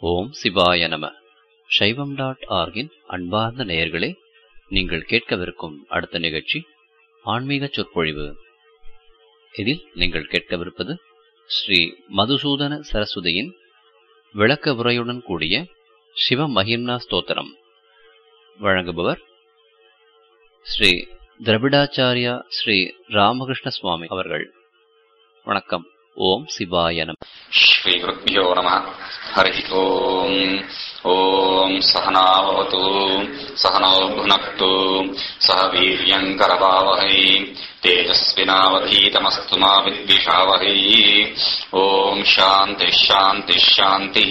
ஓம் சிவாய நம சைவம் டாட் ஆர்கின் அன்பார்ந்த நேயர்களே நீங்கள் கேட்கவிருக்கும் அடுத்த நிகழ்ச்சி ஆன்மீக சொற்பொழிவு இதில் நீங்கள் கேட்கவிருப்பது ஸ்ரீ மதுசூதன சரஸ்வதியின் விளக்க உரையுடன் கூடிய சிவ மகிம்னா ஸ்தோத்திரம் வழங்குபவர் ஸ்ரீ திரவிடாச்சாரியா ஸ்ரீ ராமகிருஷ்ண சுவாமி அவர்கள் வணக்கம் ஓம் சிவாய நம श्रीगुरुभ्यो नमः हरिः ओम् ॐ सहनावतु सहनौ भुनक्तु सह वीर्यम् करवावहै तेजस्विनावधीतमस्तु मा विद्विषावहै ॐ शान्तिः शान्तिः शान्तिः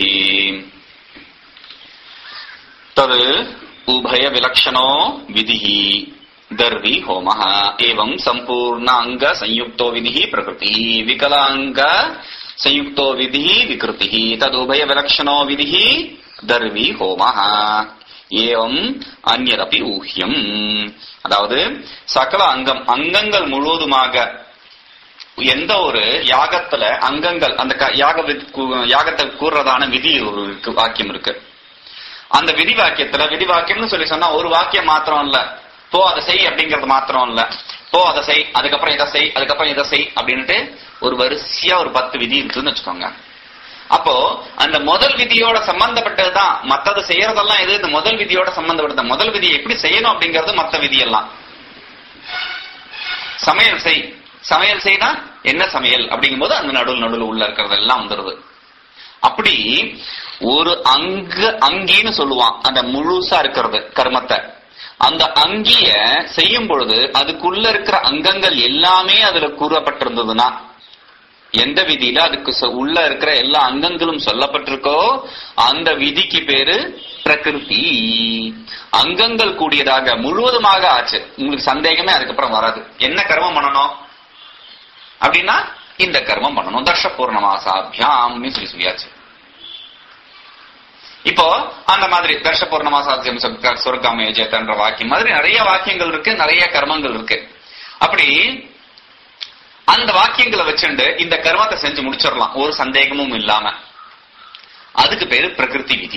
तद् उभयविलक्षणो विधिः दर्वी होमः एवं सम्पूर्णाङ्ग संयुक्तो विधिः प्रकृतिः विकलाङ्ग संयुक्तो विधिः विकृतिः तदुभयविलक्षणो विधिः दर्वी होमः ஏவம் அந்நதபி ஊஹ்யம் அதாவது சகல அங்கம் அங்கங்கள் முழுவதுமாக எந்த ஒரு யாகத்துல அங்கங்கள் அந்த க- யாக வி- கு- யாகத்தை கூறுறதான விதி ஒரு இருக்கு வாக்கியம் இருக்கு அந்த விதி வாக்கியத்துல விதி வாக்கியம்னு சொல்லி சொன்னா ஒரு வாக்கியம் மாத்திரம் இல்ல போ அதை செய் அப்படிங்கறது மாத்திரம் இல்ல போ அதை செய் அதுக்கப்புறம் இதை செய் அதுக்கப்புறம் இதை செய் அப்படின்ட்டு ஒரு வரிசையா ஒரு பத்து விதி இருக்குன்னு வச்சுக்கோங்க அப்போ அந்த முதல் விதியோட சம்பந்தப்பட்டதுதான் மத்தது செய்யறதெல்லாம் எது இந்த முதல் விதியோட சம்பந்தப்பட்டது முதல் விதியை எப்படி செய்யணும் அப்படிங்கறது மத்த விதியெல்லாம் சமையல் செய் சமையல் செய்னா என்ன சமையல் அப்படிங்கும்போது அந்த நடுவில் நடுவில் உள்ள இருக்கிறது எல்லாம் வந்துருது அப்படி ஒரு அங்க அங்கின்னு சொல்லுவான் அந்த முழுசா இருக்கிறது கர்மத்தை அந்த அங்கிய செய்யும் பொழுது அதுக்குள்ள இருக்கிற அங்கங்கள் எல்லாமே அதுல கூறப்பட்டிருந்ததுன்னா எந்த விதியில அதுக்கு சொ- உள்ள இருக்கிற எல்லா அங்கங்களும் சொல்லப்பட்டிருக்கோ அந்த விதிக்கு பேரு பிரகிருதி அங்கங்கள் கூடியதாக முழுவதுமாக ஆச்சு உங்களுக்கு சந்தேகமே அதுக்கப்புறம் வராது என்ன கர்மம் பண்ணணும் அப்படின்னா இந்த கர்மம் பண்ணணும் தர்ஷ பூர்ணமாசாபியாம் சொல்லி சொல்லியாச்சு இப்போ அந்த மாதிரி தர்ஷ பூர்ணமாசாத்தியம் சொர்க்காமய ஜேத்தன்ற வாக்கியம் மாதிரி நிறைய வாக்கியங்கள் இருக்கு நிறைய கர்மங்கள் இருக்கு அப்படி அந்த வாக்கியங்களை வச்சுண்டு இந்த கர்மத்தை செஞ்சு முடிச்சிடலாம் ஒரு சந்தேகமும் இல்லாம அதுக்கு பேரு பிரகிருதி விதி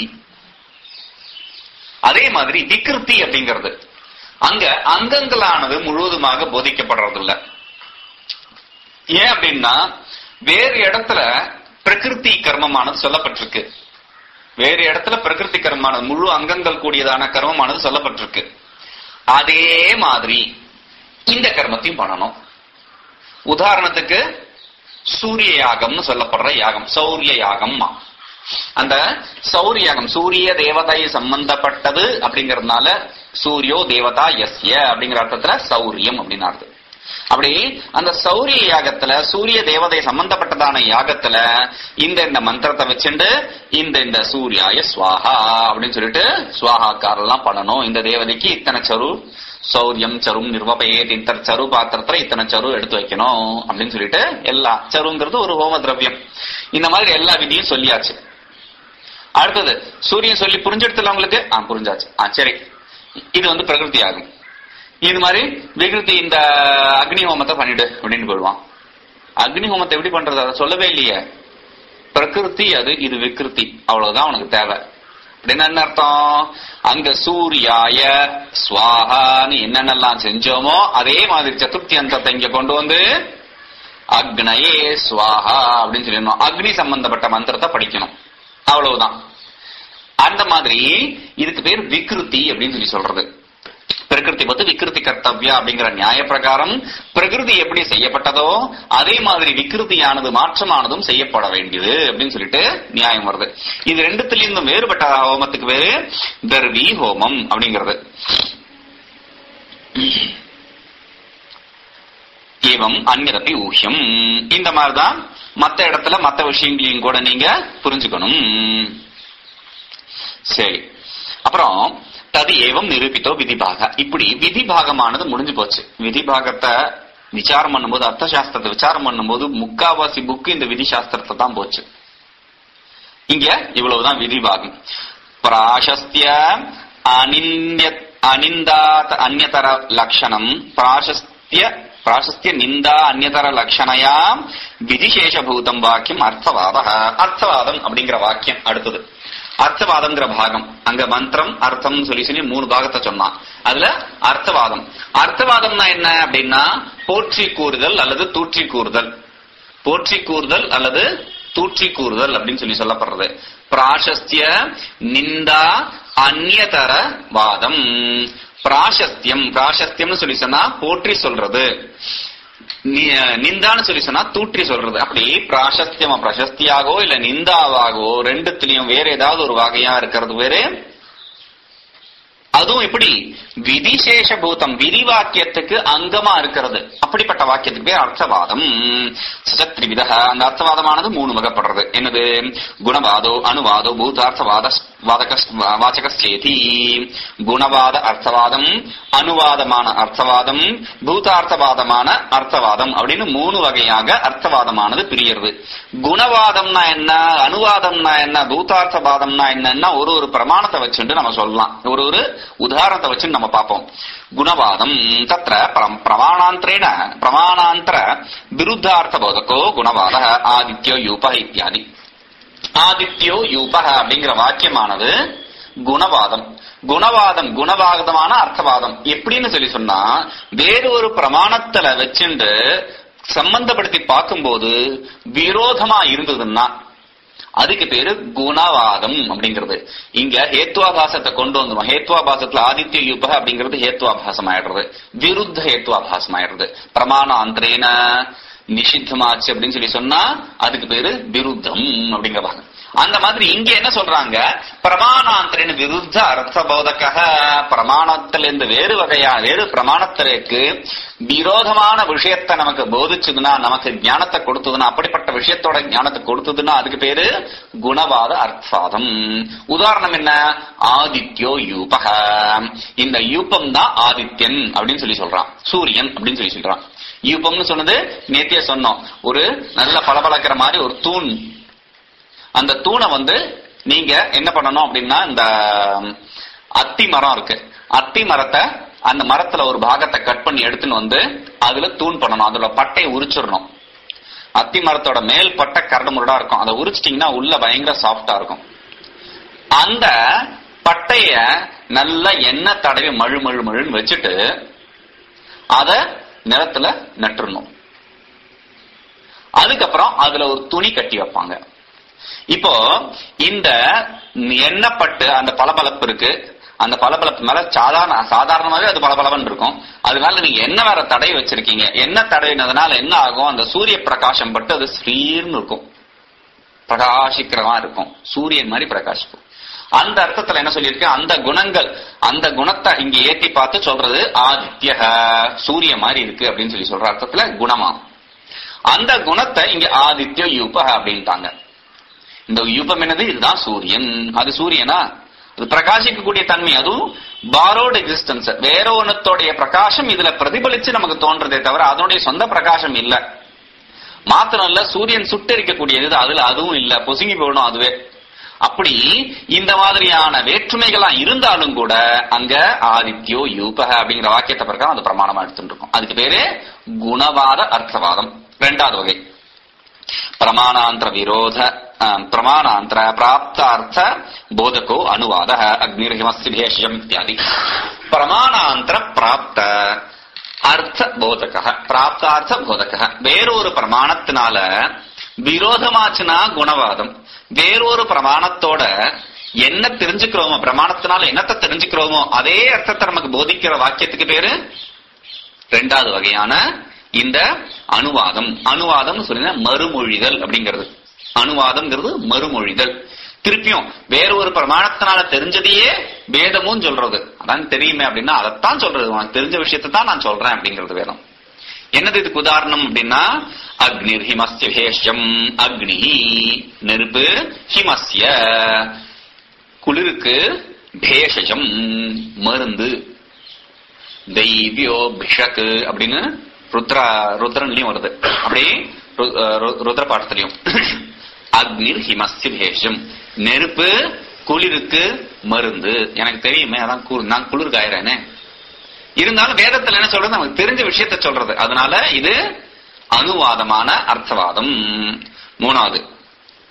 அதே மாதிரி விகிருதி அப்படிங்கிறது அங்க அங்கங்களானது முழுவதுமாக போதிக்கப்படுறது இல்ல ஏன் அப்படின்னா வேறு இடத்துல பிரகிருதி கர்மமானது சொல்லப்பட்டிருக்கு வேறு இடத்துல பிரகிருதி கர்மமானது முழு அங்கங்கள் கூடியதான கர்மமானது சொல்லப்பட்டிருக்கு அதே மாதிரி இந்த கர்மத்தையும் பண்ணணும் உதாரணத்துக்கு சூரிய யாகம்னு சொல்லப்படுற யாகம் சௌரிய யாகம் அந்த சௌரிய யாகம் சூரிய தேவதை சம்பந்தப்பட்டது அப்படிங்கறதுனால சூரியோ தேவதா எஸ்ய அப்படிங்கிற அர்த்தத்துல சௌரியம் அப்படின்னு அர்த்தம் அப்படி அந்த சௌரிய யாகத்துல சூரிய தேவதை சம்பந்தப்பட்டதான யாகத்துல இந்த இந்த மந்திரத்தை வச்சுண்டு இந்த இந்த சூர்யாய ஸ்வாஹா அப்படின்னு சொல்லிட்டு ஸ்வாஹாக்காரெல்லாம் பண்ணணும் இந்த தேவதைக்கு இத்தனை சரு சௌரியம் சரும் நிர்வபயேத் இத்தனை சரு பாத்திரத்துல இத்தனை சரு எடுத்து வைக்கணும் அப்படின்னு சொல்லிட்டு எல்லா சருங்கிறது ஒரு ஹோம திரவியம் இந்த மாதிரி எல்லா விதியும் சொல்லியாச்சு அடுத்தது சூரியன் சொல்லி புரிஞ்செடுத்துல உங்களுக்கு ஆ புரிஞ்சாச்சு ஆ சரி இது வந்து பிரகிருதி ஆகும் இது மாதிரி விகிருதி இந்த அக்னி ஹோமத்தை பண்ணிடு அப்படின்னு போயிடுவான் அக்னி ஹோமத்தை எப்படி பண்றது அதை சொல்லவே இல்லையே பிரகிருதி அது இது விகிருதி அவ்வளவுதான் உனக்கு தேவை அப்படின்னு என்ன அர்த்தம் அங்க சூர்யாய ஸ்வாஹான்னு என்னென்னலாம் செஞ்சோமோ அதே மாதிரி சதுர்த்தி அந்தத்தை இங்க கொண்டு வந்து அக்னயே ஸ்வாஹா அப்படின்னு சொல்லணும் அக்னி சம்பந்தப்பட்ட மந்திரத்தை படிக்கணும் அவ்வளவுதான் அந்த மாதிரி இதுக்கு பேர் விகிருதி அப்படின்னு சொல்லி சொல்றது பிரகிருதி பத்து விகிருதி கர்த்தவ்யா அப்படிங்கிற நியாய பிரகாரம் பிரகிருதி எப்படி செய்யப்பட்டதோ அதே மாதிரி விகிருதியானது மாற்றமானதும் செய்யப்பட வேண்டியது அப்படின்னு சொல்லிட்டு நியாயம் வருது இது ரெண்டுத்திலிருந்தும் வேறுபட்ட ஹோமத்துக்கு பேரு தர்வி ஹோமம் அப்படிங்கிறது ஏவம் அந்நியதப்பி ஊஹ்யம் இந்த மாதிரிதான் மத்த இடத்துல மத்த விஷயங்களையும் கூட நீங்க புரிஞ்சுக்கணும் சரி அப்புறம் தது ஏவம் நிரூபித்தோ விதிபாக இப்படி விதிபாகமானது முடிஞ்சு போச்சு விதிபாகத்தை விசாரம் பண்ணும்போது அர்த்த சாஸ்திரத்தை விசாரம் பண்ணும்போது முக்காவாசி புக்கு இந்த விதி சாஸ்திரத்தை தான் போச்சு இங்க இவ்வளவுதான் விதிபாகம் பிராசஸ்திய அனிந்திய அனிந்தாத் அந்நதர லட்சணம் பிராசஸ்திய பிராசஸ்திய நிந்தா அந்நதர லட்சணையா விதிசேஷபூதம் வாக்கியம் அர்த்தவாத அர்த்தவாதம் அப்படிங்கிற வாக்கியம் அடுத்தது அர்த்தவாதம்ங்கிற பாகம் அங்க மந்திரம் அர்த்தம் சொல்லி சொல்லி மூணு பாகத்தை சொன்னான் அதுல அர்த்தவாதம் அர்த்தவாதம்னா என்ன அப்படின்னா போற்றி கூறுதல் அல்லது தூற்றி கூறுதல் போற்றி கூறுதல் அல்லது தூற்றி கூறுதல் அப்படின்னு சொல்லி சொல்லப்படுறது பிராசஸ்திய நிந்தா அந்நியதர வாதம் பிராசஸ்தியம் பிராசஸ்தியம்னு சொல்லி சொன்னா போற்றி சொல்றது நி- நிந்தான்னு சொல்லி சொன்னா தூற்றி சொல்றது அப்படி பிராசஸ்தியமா பிரசஸ்தியாகவோ இல்ல நிந்தாவாகவோ ரெண்டுத்திலையும் வேற ஏதாவது ஒரு வகையா இருக்கிறது வேறு அதுவும் எப்படி விதிசேஷ பூதம் விதி வாக்கியத்துக்கு அங்கமா இருக்கிறது அப்படிப்பட்ட வாக்கியத்துக்கு பேர் அர்த்தவாதம் சசத்ரிவித அந்த அர்த்தவாதமானது மூணு வகைப்படுறது என்னது குணவாதோ அணுவாதோ பூதார்த்தவாத வாதக வாச்சகஸ்யேதி குணவாத அர்த்தவாதம் அணுவாதமான அர்த்தவாதம் பூதார்த்தவாதமான அர்த்தவாதம் அப்படின்னு மூணு வகையாக அர்த்தவாதமானது பிரியறது குணவாதம்னா என்ன அணுவாதம்னா என்ன பூதார்த்தவாதம்னா என்னன்னா ஒரு ஒரு பிரமாணத்தை வச்சுட்டு நம்ம சொல்லலாம் ஒரு ஒரு உதாரணத்தை வச்சு நம்ம பார்ப்போம் குணவாதம் தத்திர பிரம்- பிரமாணாந்தரேண பிரமாணாந்தர விருத்தார்த்த போதகோ குணவாத ஆதித்யோ யூப இத்தியாதி ஆதித்யோ யூப அப்படிங்கிற வாக்கியமானது குணவாதம் குணவாதம் குணவாதமான அர்த்தவாதம் எப்படின்னு சொல்லி சொன்னா வேறு ஒரு பிரமாணத்துல வச்சுண்டு சம்பந்தப்படுத்தி பார்க்கும்போது விரோதமா இருந்ததுன்னா அதுக்கு பேரு குணவாதம் அப்படிங்கிறது இங்க ஹேத்வாபாசத்தை கொண்டு வந்துடும் ஹேத்வாபாசத்துல ஆதித்ய யுப அப்படிங்கிறது ஹேத்வாபாசம் ஆயிடுறது விருத்த ஹேத்வாபாசம் ஆயிடுறது பிரமாண அந்தரேன நிஷித்தமாச்சு அப்படின்னு சொல்லி சொன்னா அதுக்கு பேரு விருத்தம் அப்படிங்கிற பாகம் அந்த மாதிரி இங்க என்ன சொல்றாங்க பிரமாணாந்தரின் விருத்த அர்த்த போதக பிரமாணத்திலிருந்து வேறு வகையா வேறு பிரமாணத்திற்கு விரோதமான விஷயத்தை நமக்கு போதிச்சதுன்னா நமக்கு ஞானத்தை கொடுத்ததுன்னா அப்படிப்பட்ட விஷயத்தோட ஞானத்தை கொடுத்ததுன்னா அதுக்கு பேரு குணவாத அர்த்தாதம் உதாரணம் என்ன ஆதித்யோ யூபக இந்த யூபம் தான் ஆதித்யன் அப்படின்னு சொல்லி சொல்றான் சூரியன் அப்படின்னு சொல்லி சொல்றான் யூபம்னு சொன்னது நேத்திய சொன்னோம் ஒரு நல்ல பளபளக்கிற மாதிரி ஒரு தூண் அந்த தூணை வந்து நீங்க என்ன பண்ணணும் அப்படின்னா இந்த அத்தி மரம் இருக்கு அத்தி மரத்தை அந்த மரத்துல ஒரு பாகத்தை கட் பண்ணி எடுத்துன்னு வந்து அதுல தூண் பண்ணணும் அதோட பட்டையை உரிச்சிடணும் அத்தி மரத்தோட மேல் பட்டை கரடு முரடா இருக்கும் அதை உரிச்சிட்டீங்கன்னா உள்ள பயங்கர சாஃப்டா இருக்கும் அந்த பட்டைய நல்லா எண்ணெய் தடவி மழு மழு மழுன்னு வச்சுட்டு அத நிலத்துல நட்டுறணும் அதுக்கப்புறம் அதுல ஒரு துணி கட்டி வைப்பாங்க இப்போ இந்த எண்ணப்பட்டு அந்த பளபளப்பு இருக்கு அந்த பளபளப்பு மேல சாதாரண சாதாரணமாவே அது பளபளவன் இருக்கும் அது மேல நீங்க என்ன வேற தடவி வச்சிருக்கீங்க என்ன தடவினதுனால என்ன ஆகும் அந்த சூரிய பிரகாசம் பட்டு அது ஸ்ரீர்னு இருக்கும் பிரகாசிக்கிறமா இருக்கும் சூரியன் மாதிரி பிரகாசிக்கும் அந்த அர்த்தத்துல என்ன சொல்லியிருக்கு அந்த குணங்கள் அந்த குணத்தை இங்க ஏத்தி பார்த்து சொல்றது ஆதித்ய சூரிய மாதிரி இருக்கு அப்படின்னு சொல்லி சொல்ற அர்த்தத்துல குணமா அந்த குணத்தை இங்க ஆதித்ய யூப அப்படின்ட்டாங்க இந்த யூபம் என்னது இதுதான் சூரியன் அது சூரியனா அது பிரகாசிக்கக்கூடிய தன்மை அதுவும் பாரோட் எக்ஸிஸ்டன்ஸ் வேற ஒன்னத்தோடைய பிரகாசம் இதுல பிரதிபலிச்சு நமக்கு தோன்றதே தவிர அதனுடைய சொந்த பிரகாசம் இல்ல மாத்திரம் இல்ல சூரியன் சுட்டரிக்கக்கூடியது அதுல அதுவும் இல்ல பொசுங்கி போயிடும் அதுவே அப்படி இந்த மாதிரியான வேற்றுமைகள்லாம் இருந்தாலும் கூட அங்க ஆதித்யோ யூபக அப்படிங்கிற வாக்கியத்தை பிரகாரம் அது பிரமாணமா எடுத்துட்டு இருக்கும் அதுக்கு பேரு குணவாத அர்த்தவாதம் ரெண்டாவது வகை பிரமாணாந்திர விரோத ஆம், பிரமாணாந்திர பிராப்தார்த்த போதகோ அனுவாத அக்னிர்ஹிமஸ்தி பேஷ்யம் இத்தியாதி பிரமாணாந்திர பிராப்த அர்த்த போதக பிராப்தார்த்த போதக வேறொரு பிரமாணத்தினால விரோதமாச்சுன்னா குணவாதம் வேறொரு பிரமாணத்தோட என்ன தெரிஞ்சுக்கிறோமோ பிரமாணத்தினால என்னத்தை தெரிஞ்சுக்கிறோமோ அதே அர்த்தத்தை நமக்கு போதிக்கிற வாக்கியத்துக்கு பேரு ரெண்டாவது வகையான இந்த அணுவாதம் அணுவாதம் சொல்லினா மறுமொழிதல் அப்படிங்கிறது அணுவாதம்ங்கிறது மறுமொழிதல் திருப்பியும் வேற ஒரு பிரமாணத்தினால தெரிஞ்சதையே வேதமும் சொல்றது அதான் தெரியுமே அப்படின்னா அதைத்தான் சொல்றது உனக்கு தெரிஞ்ச விஷயத்தை தான் நான் சொல்றேன் அப்படிங்கிறது வேதம் என்னது இதுக்கு உதாரணம் அப்படின்னா அக்னிர் ஹிமஸ்ய பேஷ்யம் அக்னி நெருப்பு ஹிமஸ்ய குளிருக்கு பேஷஜம் மருந்து தெய்வியோ பிஷக்கு அப்படின்னு ருத்ரா ருத்ரன்லயும் வருது அப்படி ரு- ரு- ருத்ர பாடத்திலையும் அக்னிர் ஹிமஸ்ய பேஷம் நெருப்பு குளிருக்கு மருந்து எனக்கு தெரியுமே அதான் கு- நான் குளிர் காயறேனே இருந்தாலும் வேதத்துல என்ன சொல்றது நமக்கு தெரிஞ்ச விஷயத்த சொல்றது அதனால இது அனுவாதமான அர்த்தவாதம் மூணாவது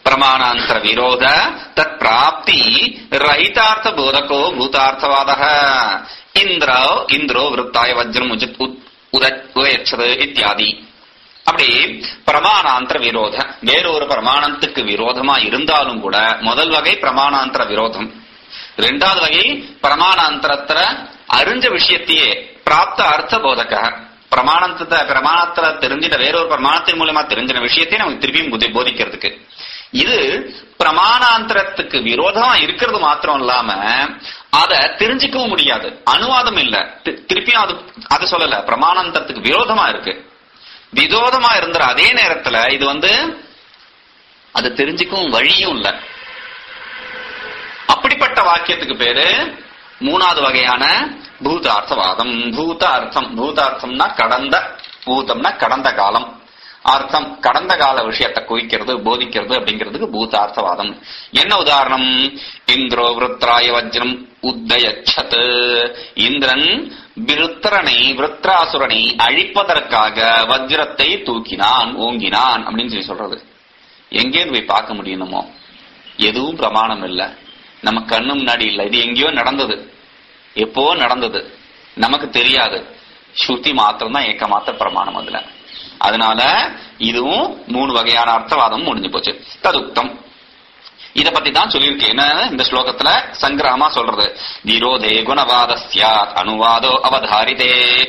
பிரமாணாந்தர விரோத தத் பிராப்தி ரஹிதார்த்த போதகோ பூதார்த்தவாத இந்திரோ இந்திரோ விருத்தாய வஜ்ரம் உஜித் உத்- உத- உதயச்சது இத்தியாதி அப்படி பிரமாணாந்தர விரோத வேறொரு பிரமாணத்துக்கு விரோதமா இருந்தாலும் கூட முதல் வகை பிரமாணாந்தர விரோதம் ரெண்டாவது வகை பிரமாணாந்தரத்துல அறிஞ்ச விஷயத்தையே பிராப்த அர்த்த போதக பிரமாணத்தை பிரமாணத்துல தெரிஞ்சிட்ட வேறொரு பிரமாணத்தின் மூலமா தெரிஞ்சின விஷயத்தை நமக்கு திருப்பியும் புதி- போதிக்கிறதுக்கு இது பிரமாணாந்தரத்துக்கு விரோதமா இருக்கிறது மாத்திரம் இல்லாம அத தெரிஞ்சுக்கவும் முடியாது அனுவாதம் இல்ல தி- திருப்பியும் அது அது சொல்லல பிரமாணாந்தரத்துக்கு விரோதமா இருக்கு விரோதமா இருந்த அதே நேரத்துல இது வந்து அது தெரிஞ்சுக்கவும் வழியும் இல்ல அப்படிப்பட்ட வாக்கியத்துக்கு பேரு மூணாவது வகையான பூதார்த்தவாதம் பூத அர்த்தம் பூதார்த்தம்னா கடந்த பூதம்னா கடந்த காலம் அர்த்தம் கடந்த கால விஷயத்தை குவிக்கிறது போதிக்கிறது அப்படிங்கிறதுக்கு பூதார்த்தவாதம் என்ன உதாரணம் இந்திரோ விருத்ராய வஜ்ரம் உத்தயச்சத் இந்திரன் விருத்திரனை விருத்ராசுரனை அழிப்பதற்காக வஜ்ரத்தை தூக்கினான் ஓங்கினான் அப்படின்னு சொல்லி சொல்றது எங்கேருந்து போய் பார்க்க முடியணுமோ எதுவும் பிரமாணம் இல்ல நம்ம கண்ணு முன்னாடி இல்ல இது எங்கேயோ நடந்தது எப்போ நடந்தது நமக்கு தெரியாது ஸ்ருதி மாத்திரம் தான் ஏக்க மாத்திர பிரமாணம் அதுல அதனால இதுவும் மூணு வகையான அர்த்தவாதம் முடிஞ்சு போச்சு ததுக்தம் இத பத்தி தான் சொல்லியிருக்கேன் என்ன இந்த ஸ்லோகத்துல சங்கிரகமா சொல்றது விரோதே குணவாத சியாத் அனுவாதோ அவதாரிதே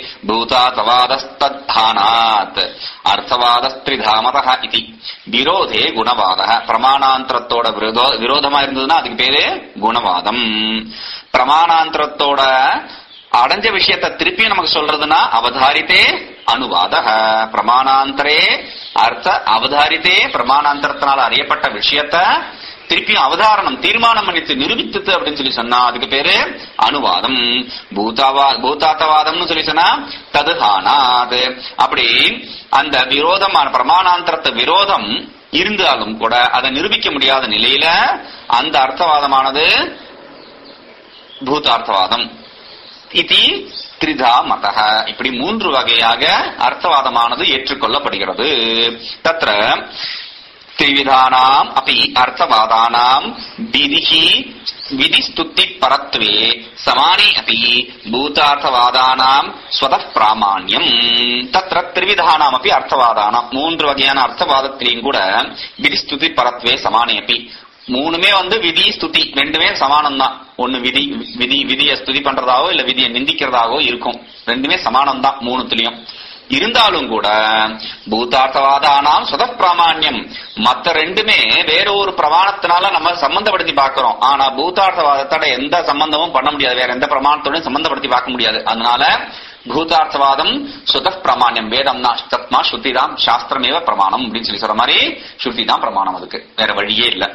பூதாதவாதஸ்தானாத் அர்த்தவாதஸ்திரிதாமத இது விரோதே குணவாத பிரமாணாந்தரத்தோட விரோதோ விரோதமா இருந்ததுன்னா அதுக்கு பேரு குணவாதம் பிரமாணாந்தரத்தோட அடைஞ்ச விஷயத்தை திருப்பி நமக்கு சொல்றதுன்னா அவதாரித்தே அனுவாத பிரமாணாந்தரே அர்த்த அவதாரித்தே பிரமாணாந்தரத்தினால அறியப்பட்ட விஷயத்த திருப்பியும் அவதாரணம் தீர்மானம் பண்ணித்து நிரூபித்தது அப்படின்னு சொல்லி சொன்னா அதுக்கு பேரு அனுவாதம் பூதாவா பூதாத்தவாதம்னு சொல்லி சொன்னா ததுஹானாது அப்படி அந்த விரோதமான பிரமாணாந்தரத்து விரோதம் இருந்தாலும் கூட அதை நிரூபிக்க முடியாத நிலையில அந்த அர்த்தவாதமானது பூதார்த்தவாதம் இதி திரிதா மதக இப்படி மூன்று வகையாக அர்த்தவாதமானது ஏற்றுக்கொள்ளப்படுகிறது தத்ர திரிவிதானாம் அப்படி அர்த்தவாதானாம் விதிஹி விதிஸ்துத்தி பரத்வே சமானே அப்படி பூதார்த்தவாதானாம் ஸ்வத பிராமான்யம் தத்ர திரிவிதானாம் அப்படி அர்த்தவாதானாம் மூன்று வகையான அர்த்தவாதத்திலையும் கூட விதிஸ்துதி பரத்வே சமானே அப்படி மூணுமே வந்து விதி ஸ்துதி ரெண்டுமே சமானம் தான் ஒண்ணு விதி விதி விதியை ஸ்துதி பண்றதாவோ இல்ல விதியை நிந்திக்கிறதாவோ இருக்கும் ரெண்டுமே சமானம் தான் மூணுத்துலயும் இருந்தாலும் கூட பூதார்த்தவாதானாம் சுத பிராமான்யம் மத்த ரெண்டுமே வேற ஒரு பிரமாணத்தினால நம்ம சம்பந்தப்படுத்தி பார்க்கிறோம் ஆனா பூதார்த்தவாதத்தோட எந்த சம்பந்தமும் பண்ண முடியாது வேற எந்த பிரமாணத்தோடையும் சம்பந்தப்படுத்தி பார்க்க முடியாது அதனால பூதார்த்தவாதம் சுத பிராமான்யம் வேதம் தான் தத்மா ஸ்ருதி தான் சாஸ்திரமேவ பிரமாணம் அப்படின்னு சொல்லி சொல்ற மாதிரி ஸ்ருதி தான் பிரமாணம் அதுக்கு வேற வழியே இல்ல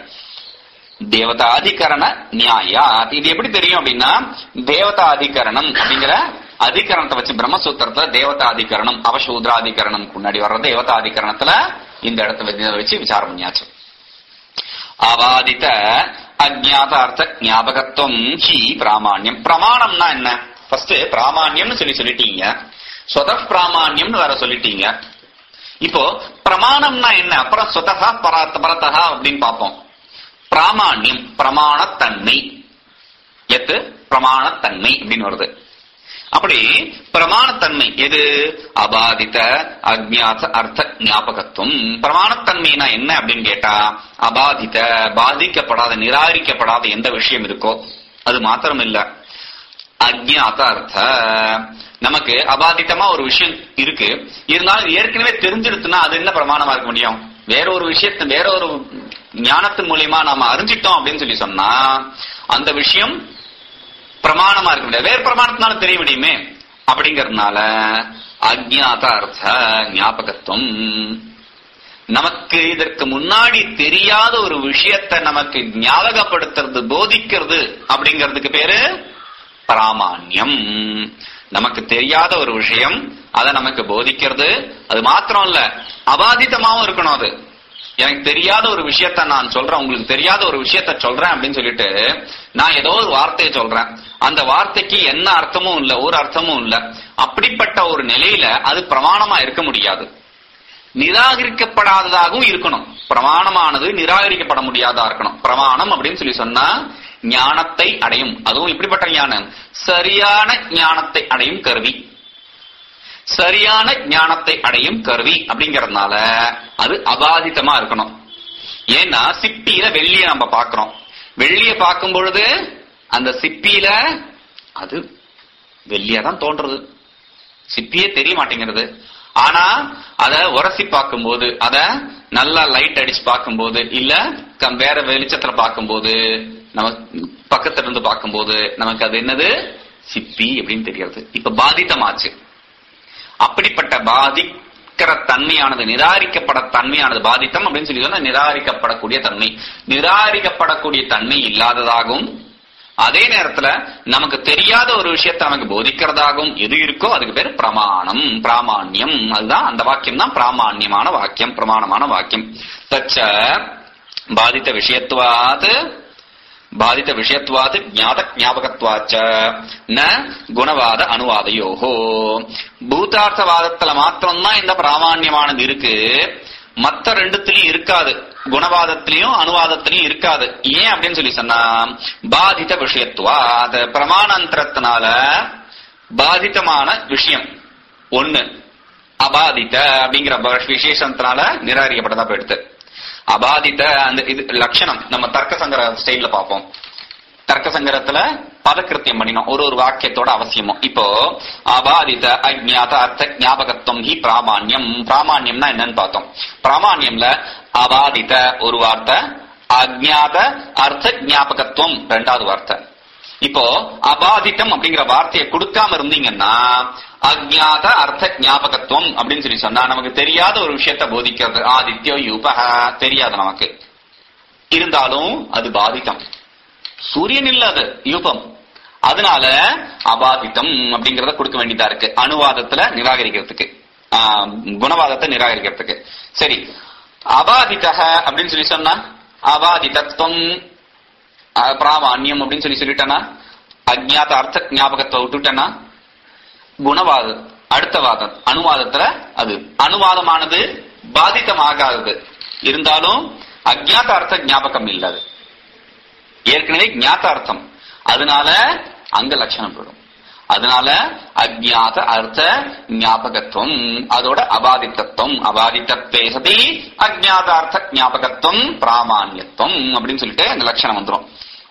தேவதாதிகரண நியாயா இது எப்படி தெரியும் அப்படின்னா தேவதாதிகரணம் அப்படிங்கிற அதிகரணத்தை வச்சு பிரம்மசூத்திரத்துல தேவதாதிகரணம் அவசூத்ராதிகரணம் முன்னாடி வர்ற தேவதாதிகரணத்துல இந்த இடத்த வச்சு- வச்சு விசாரம் பண்ணியாச்சு அவாதித்த அஜாத அர்த்த ஞாபகத்துவம் ஹி பிராமான்யம் பிரமாணம்னா என்ன ஃபர்ஸ்ட் பிராமான்யம்னு சொல்லி சொல்லிட்டீங்க சொத பிராமான்யம்னு வேற சொல்லிட்டீங்க இப்போ பிரமாணம்னா என்ன அப்புறம் சொதகா பரத் பரதகா அப்படின்னு பார்ப்போம் பிராமான்யம் பிரமாணத்தன்மை எத்து பிரமாணத்தன்மை அப்படின்னு வருது அப்படி பிரமாணத்தன்மை எது அபாதித அஜ்ஞாத அர்த்த ஞாபகத்துவம் பிரமாணத்தன்மைனா என்ன அப்படின்னு கேட்டா அபாதித பாதிக்கப்படாத நிராகரிக்கப்படாத எந்த விஷயம் இருக்கோ அது மாத்திரம் இல்ல அஜ்ஞாத அர்த்த நமக்கு அபாதித்தமா ஒரு விஷயம் இருக்கு இருந்தாலும் இது ஏற்கனவே தெரிஞ்சிருச்சுன்னா அது என்ன பிரமாணமா இருக்க முடியும் வேற ஒரு விஷயத்து வேற ஒரு ஞானத்தின் மூலியமா நாம அறிஞ்சிட்டோம் அப்படின்னு சொல்லி சொன்னா அந்த விஷயம் பிரமாணமா இருக்க முடியாது வேறு பிரமாணத்தினால தெரிய முடியுமே அப்படிங்கறதுனால அஜ்ஞாத அர்த்த ஞாபகத்துவம் நமக்கு இதற்கு முன்னாடி தெரியாத ஒரு விஷயத்தை நமக்கு ஞாபகப்படுத்துறது போதிக்கிறது அப்படிங்கிறதுக்கு பேரு பிராமான்யம் நமக்கு தெரியாத ஒரு விஷயம் அதை நமக்கு போதிக்கிறது அது மாத்திரம் இல்ல அபாதிதமாவும் இருக்கணும் அது எனக்கு தெரியாத ஒரு விஷயத்த நான் சொல்றேன் உங்களுக்கு தெரியாத ஒரு விஷயத்த சொல்றேன் அப்படின்னு சொல்லிட்டு நான் ஏதோ ஒரு வார்த்தையை சொல்றேன் அந்த வார்த்தைக்கு என்ன அர்த்தமும் இல்ல ஒரு அர்த்தமும் இல்ல அப்படிப்பட்ட ஒரு நிலையில அது பிரமாணமா இருக்க முடியாது நிராகரிக்கப்படாததாகவும் இருக்கணும் பிரமாணமானது நிராகரிக்கப்பட முடியாதா இருக்கணும் பிரமாணம் அப்படின்னு சொல்லி சொன்னா ஞானத்தை அடையும் அதுவும் இப்படிப்பட்ட ஞானம் சரியான ஞானத்தை அடையும் கருவி சரியான ஞானத்தை அடையும் கருவி அப்படிங்கறதுனால அது அபாதிதமா இருக்கணும் ஏன்னா சிப்பியில வெள்ளிய நம்ம பாக்குறோம் வெள்ளிய பார்க்கும் பொழுது அந்த சிப்பியில அது வெள்ளியா தான் தோன்றது சிப்பியே தெரிய மாட்டேங்கிறது ஆனா அத உரசி பார்க்கும்போது அத நல்லா லைட் அடிச்சு பார்க்கும்போது இல்ல கம்- வேற வெளிச்சத்துல பார்க்கும்போது நம்ம பக்கத்துல இருந்து பார்க்கும்போது நமக்கு அது என்னது சிப்பி அப்படின்னு தெரியறது இப்ப பாதித்தமாச்சு அப்படிப்பட்ட பாதிக்கிற தன்மையானது நிராகரிக்கப்பட தன்மையானது பாதித்தம் அப்படின்னு சொல்லி சொன்னா நிராகரிக்கப்படக்கூடிய தன்மை நிராகரிக்கப்படக்கூடிய தன்மை இல்லாததாகவும் அதே நேரத்துல நமக்கு தெரியாத ஒரு விஷயத்தை நமக்கு போதிக்கிறதாகவும் எது இருக்கோ அதுக்கு பேர் பிரமாணம் பிராமாண்யம் அதுதான் அந்த வாக்கியம் தான் பிராமாண்யமான வாக்கியம் பிரமாணமான வாக்கியம் தச்ச பாதித்த விஷயத்துவாத் பாதித்த விஷயத்துவாது ஞாத ஞாபகத்வாச்ச ந குணவாத அனுவாதையோஹோ பூதார்த்தவாதத்துல மாத்திரம்தான் இந்த பிராமாண்யமானது இருக்கு மத்த ரெண்டுத்திலயும் இருக்காது குணவாதத்திலையும் அனுவாதத்திலையும் இருக்காது ஏன் அப்படின்னு சொல்லி சொன்னா பாதித்த விஷயத்துவா அது பிரமாணாந்தரத்தினால பாதித்தமான விஷயம் ஒண்ணு அபாதித்த அப்படிங்கிற ப- விசேஷத்தினால நிராகரிக்கப்பட்டதா போயிடுது அபாதித்த அந்த இது லட்சணம் நம்ம தர்க்க சங்கர ஸ்டைல்ல பார்ப்போம் தர்க்க சங்கரத்துல பதக்கிருத்தியம் பண்ணினோம் ஒரு ஒரு வாக்கியத்தோட அவசியமும் இப்போ அபாதித அஜ்ஞாத அர்த்த ஞாபகத்துவம் ஹி பிராமான்யம் பிராமான்யம்னா என்னன்னு பார்த்தோம் பிராமான்யம்ல அபாதித ஒரு வார்த்தை அஜ்ஞாத அர்த்த ஞாபகத்துவம் ரெண்டாவது வார்த்தை இப்போ அபாதித்தம் அப்படிங்கிற வார்த்தையை கொடுக்காம இருந்தீங்கன்னா அஜ்ஞாத அர்த்த ஞாபகத்துவம் அப்படின்னு சொல்லி சொன்னா நமக்கு தெரியாத ஒரு விஷயத்தை போதிக்கிறது ஆதித்யோ யூபக தெரியாது நமக்கு இருந்தாலும் அது பாதித்தம் சூரியன் இல்ல அது யூபம் அதனால அபாதித்தம் அப்படிங்கறத கொடுக்க வேண்டியதா இருக்கு அனுவாதத்துல நிராகரிக்கிறதுக்கு ஆஹ், குணவாதத்தை நிராகரிக்கிறதுக்கு சரி அபாதிதக அப்படின்னு சொல்லி சொன்னா அபாதிதத்துவம் அஹ், பிராமான்யம் அப்படின்னு சொல்லி சொல்லிட்டேனா அஜ்ஞாத அர்த்த ஞாபகத்தை விட்டுட்டேனா குணவாதம் அடுத்த வாதம் அனுவாதத்துல அது அனுவாதமானது பாதித்தமாகாதது இருந்தாலும் அஜ்ஞாத அர்த்த ஞாபகம் இல்ல அது ஏற்கனவே ஞாத அர்த்தம் அதனால அங்க லட்சணம் போடும் அதனால அஜ்ஞாத அர்த்த ஞாபகத்துவம் அதோட அபாதித்தத்துவம் அபாதித்தத்வே சதி அஜ்ஞாத அர்த்த ஞாபகத்துவம் பிராமான்யத்துவம் அப்படின்னு சொல்லிட்டு அந்த லட்சணம் வந்துரும்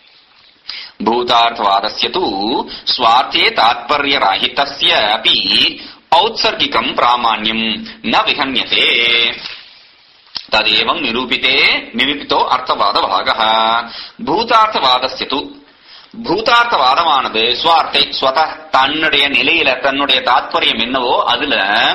भूतार्थवादस्य तु स्वार्थे तात्पर्यराहितस्य अपि औत्सर्गिकम् प्रामाण्यम् न विहन्यते तदेवम् निरूपिते निरूपितो अर्थवादभागः भूतार्थवादस्य तु பூதார்த்தவாதமானது சுவார்த்தை ஸ்வத தன்னுடைய நிலையில தன்னுடைய தாத்பரியம் என்னவோ அதுல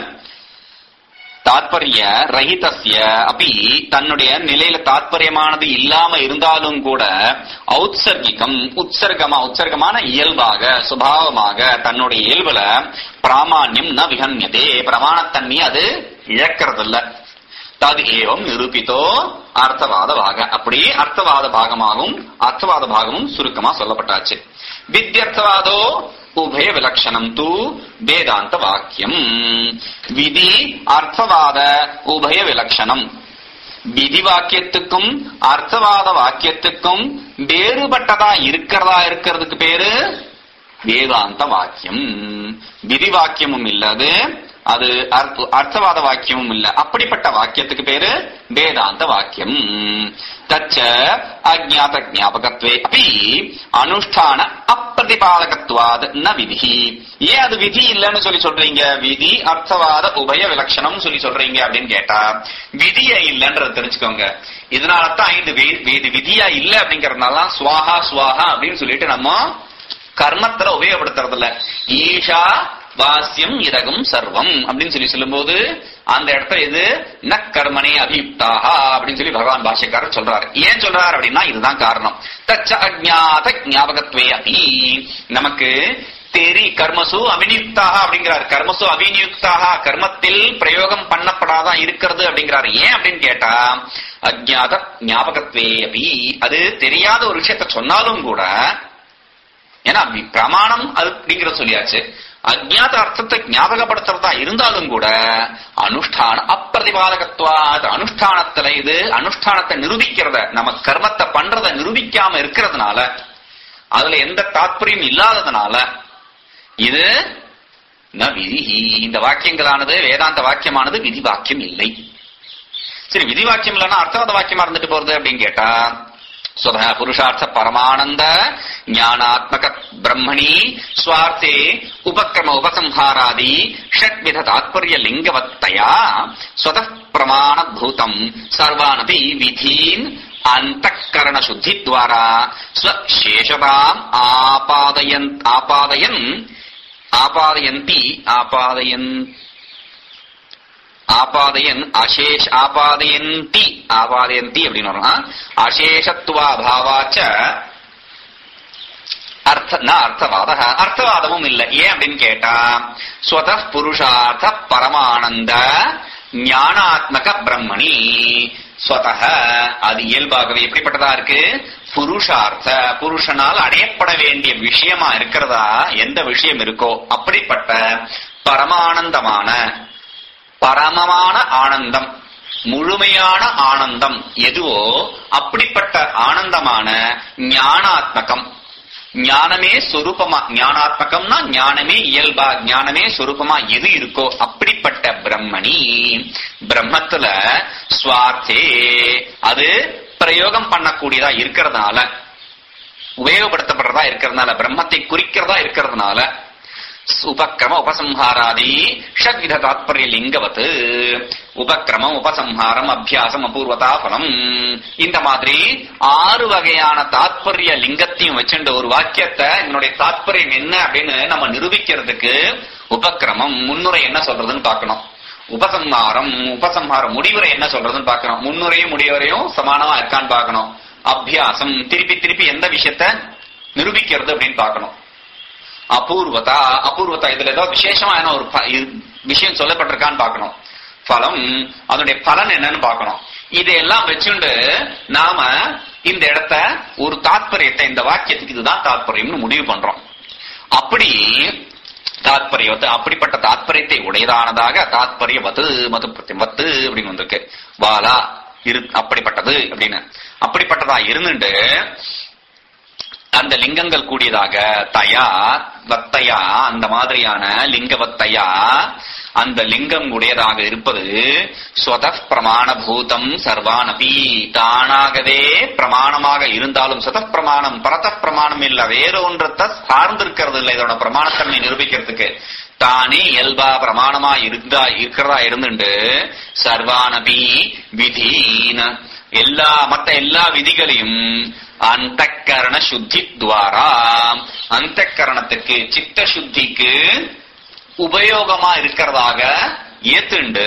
தாத்பரிய ரஹிதஸ்ய அப்படி தன்னுடைய நிலையில தாத்பரியமானது இல்லாம இருந்தாலும் கூட ஔத்சர்கிகம் உற்சர்கமா உற்சர்கமான இயல்பாக சுபாவமாக தன்னுடைய இயல்புல பிராமான்யம் ந விகன்யதே பிரமாணத்தன்மை அது இழக்கிறதில்ல தது ஏவம் நிரூபித்தோ அர்த்தவாத பாக அப்படி அர்த்தவாத பாகமாகவும் அர்த்தவாத பாகமும் சுருக்கமா சொல்லப்பட்டாச்சு வித்யர்த்தவாதோ உபய விலட்சணம் தூ வேதாந்த வாக்கியம் விதி அர்த்தவாத உபய விலட்சணம் விதி வாக்கியத்துக்கும் அர்த்தவாத வாக்கியத்துக்கும் வேறுபட்டதா இருக்கிறதா இருக்கிறதுக்கு பேரு வேதாந்த வாக்கியம் விதி வாக்கியமும் இல்லது அது அர்த்த- அர்த்தவாத வாக்கியமும் இல்ல அப்படிப்பட்ட வாக்கியத்துக்கு பேரு வேதாந்த வாக்கியம் தச்ச அஜாத ஞாபகத்வே அப்படி அனுஷ்டான அப்பிரதிபாதகத்வாத் ந விதி ஏன் அது விதி இல்லைன்னு சொல்லி சொல்றீங்க விதி அர்த்தவாத உபய விலட்சணம் சொல்லி சொல்றீங்க அப்படின்னு கேட்டா விதிய இல்லைன்றத தெரிஞ்சுக்கோங்க இதனாலதான் இது வே- இது விதியா இல்ல அப்படிங்கறதுனால தான் சுவாஹா சுவாஹா அப்படின்னு சொல்லிட்டு நம்ம கர்மத்துல உபயோகப்படுத்துறது இல்ல ஈஷா வாசியம் இதகம் சர்வம் அப்படின்னு சொல்லி சொல்லும்போது அந்த இடத்துல இது ந கர்மனே அபியுக்தாகா அப்படின்னு சொல்லி பகவான் பாஷ்யக்காரர் சொல்றாரு ஏன் சொல்றாரு அப்படின்னா இதுதான் காரணம் தச்ச அஜ்ஞாத ஞாபகத்வே அபி நமக்கு தெரி கர்மசு அவிநியுக்தாக அப்படிங்கிறார் கர்மசு அவிநியுக்தாக கர்மத்தில் பிரயோகம் பண்ணப்படாதான் இருக்கிறது அப்படிங்கிறாரு ஏன் அப்படின்னு கேட்டா அஜ்ஞாத ஞாபகத்வே அபி அது தெரியாத ஒரு விஷயத்த சொன்னாலும் கூட ஏன்னா வி- பிரமாணம் அது அப்படிங்கறத சொல்லியாச்சு அஜ்ஞாத அர்த்தத்தை ஞாபகப்படுத்துறதா இருந்தாலும் கூட அனுஷ்டான அப்பிரதிபாதகத்துவா அது அனுஷ்டானத்துல இது அனுஷ்டானத்தை நிரூபிக்கிறத நம்ம கர்மத்தை பண்றத நிரூபிக்காம இருக்கிறதுனால அதுல எந்த தாத்பரியம் இல்லாததுனால இது ந விதி இந்த வாக்கியங்களானது வேதாந்த வாக்கியமானது விதி வாக்கியம் இல்லை சரி விதி வாக்கியம் இல்லைன்னா அர்த்தவாத வாக்கியமா இருந்துட்டு போறது அப்படின்னு கேட்டா स्वतः पुरुषार्थ परमानंद ज्ञानात्मक ब्रह्मणि स्वार्थे उपक्रम उपसंहारादि षट्विध तात्पर्य लिंगवत्तया स्वतः प्रमाण भूतम सर्वानपि विधीन् अंतःकरण शुद्धि द्वारा स्वशेषताम् आपादयन् आपादयन् आपादयन्ति आपादयन् ஆபாதையன் அசேஷ் ஆபாதையந்தி ஆபாதையந்தி அப்படின்னு வரும் அசேஷத்துவா பாவாச்ச அர்த்த ந அர்த்தவாத அர்த்தவாதமும் இல்லை ஏன் அப்படின்னு கேட்டா ஸ்வத புருஷார்த்த பரமானந்த ஞானாத்மக பிரம்மணி ஸ்வதக அது இயல்பாகவே எப்படிப்பட்டதா இருக்கு புருஷார்த்த புருஷனால் அடையப்பட வேண்டிய விஷயமா இருக்கிறதா எந்த விஷயம் இருக்கோ அப்படிப்பட்ட பரமானந்தமான பரமமான ஆனந்தம் முழுமையான ஆனந்தம் எதுவோ அப்படிப்பட்ட ஆனந்தமான ஞானாத்மகம் ஞானமே சொரூபமா ஞானாத்மகம்னா ஞானமே இயல்பா ஞானமே சொரூபமா எது இருக்கோ அப்படிப்பட்ட பிரம்மணி பிரம்மத்துல சுவார்த்தே அது பிரயோகம் பண்ணக்கூடியதா இருக்கிறதுனால உபயோகப்படுத்தப்படுறதா இருக்கிறதுனால பிரம்மத்தை குறிக்கிறதா இருக்கிறதுனால உபக்கிரம உபசம்ஹாராதி ஷட்வித தாத்பரிய லிங்கவத் உபக்கிரமம் உபசம்ஹாரம் அபியாசம் அபூர்வதா பலம் இந்த மாதிரி ஆறு வகையான தாத்பரிய லிங்கத்தையும் வச்சுட்டு ஒரு வாக்கியத்தை இதனுடைய தாத்பரியம் என்ன அப்படின்னு நம்ம நிரூபிக்கிறதுக்கு உபக்கிரமம் முன்னுரை என்ன சொல்றதுன்னு பார்க்கணும் உபசம்ஹாரம் உபசம்ஹாரம் முடிவுரை என்ன சொல்றதுன்னு பார்க்கணும் முன்னுரையும் முடிவுரையும் சமானமா இருக்கான்னு பார்க்கணும் அபியாசம் திருப்பி திருப்பி எந்த விஷயத்த நிரூபிக்கிறது அப்படின்னு பார்க்கணும் அபூர்வதா அபூர்வதா இதுல ஏதோ விசேஷமான ஒரு ப- இ- விஷயம் சொல்லப்பட்டிருக்கான்னு பார்க்கணும் பலம் அதனுடைய பலன் என்னன்னு பார்க்கணும் இதையெல்லாம் வச்சுண்டு நாம இந்த இடத்த ஒரு தாத்பரியத்தை இந்த வாக்கியத்துக்கு இதுதான் தாத்பரியம்னு முடிவு பண்றோம் அப்படி தாத்பரியவத்து அப்படிப்பட்ட தாத்பரியத்தை உடையதானதாக தாத்பரியவத்து மது வத்து அப்படின்னு வந்திருக்கு வாலா இரு அப்படிப்பட்டது அப்படின்னு அப்படிப்பட்டதா இருந்துட்டு அந்த லிங்கங்கள் கூடியதாக தயா வத்தையா அந்த மாதிரியான லிங்கவத்தையா அந்த லிங்கம் உடையதாக இருப்பது ஸ்வத பிரமாண பூதம் சர்வானபி தானாகவே பிரமாணமாக இருந்தாலும் சத பிரமாணம் பரத பிரமாணம் இல்ல வேற ஒன்றத்தை சார்ந்திருக்கிறது இல்ல இதோட பிரமாணத்தன்மை நிரூபிக்கிறதுக்கு தானே இயல்பா பிரமாணமா இருந்தா இருக்கிறதா இருந்துண்டு சர்வானபி விதீன எல்லா மத்த எல்லா விதிகளையும் அந்தக்கரண சுத்தி துவாரா அந்தக்கரணத்துக்கு சித்த சுத்திக்கு உபயோகமா இருக்கிறதாக ஏத்துண்டு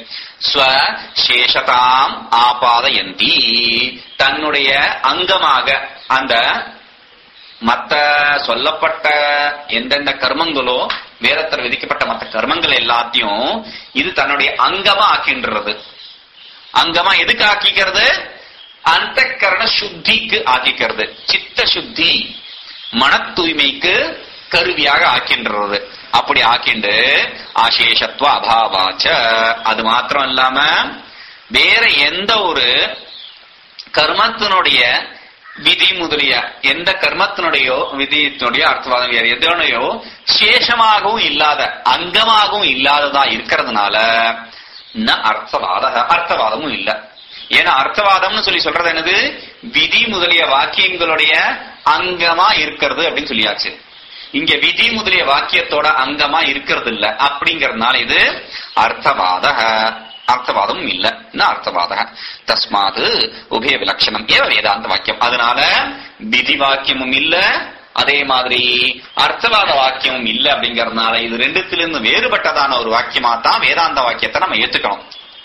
ஸ்வசேஷதாம் ஆபாதயந்தி தன்னுடைய அங்கமாக அந்த மத்த சொல்லப்பட்ட எந்தெந்த கர்மங்களோ வேதத்தில் விதிக்கப்பட்ட மத்த கர்மங்கள் எல்லாத்தையும் இது தன்னுடைய அங்கமா ஆக்கின்றது அங்கமா எதுக்கு ஆக்கிக்கிறது அந்த கரண சுத்திக்கு ஆக்கிக்கிறது சித்த சுத்தி மன தூய்மைக்கு கருவியாக ஆக்கின்றது அப்படி ஆக்கிண்டு ஆசேஷத்துவ அபாவாச்ச அது மாத்திரம் இல்லாம வேற எந்த ஒரு கர்மத்தினுடைய விதி முதலிய எந்த கர்மத்தினுடையோ விதியினுடைய அர்த்தவாதம் வேற எதனையோ சேஷமாகவும் இல்லாத அங்கமாகவும் இல்லாததா இருக்கிறதுனால ந அர்த்தவாத அர்த்தவாதமும் இல்ல ஏன்னா அர்த்தவாதம்னு சொல்லி சொல்றது என்னது விதி முதலிய வாக்கியங்களுடைய அங்கமா இருக்கிறது அப்படின்னு சொல்லியாச்சு இங்க விதி முதலிய வாக்கியத்தோட அங்கமா இருக்கிறது இல்ல அப்படிங்கறதுனால இது அர்த்தவாத அர்த்தவாதம் இல்ல ந அர்த்தவாத தஸ்மாது உபய விலட்சணம் ஏவ வேதாந்த வாக்கியம் அதனால விதி வாக்கியமும் இல்ல அதே மாதிரி அர்த்தவாத வாக்கியமும் இல்ல அப்படிங்கறதுனால இது ரெண்டுத்திலிருந்து வேறுபட்டதான ஒரு வாக்கியமா தான் வேதாந்த வாக்கியத்தை நம்ம ஏத்துக்கணும்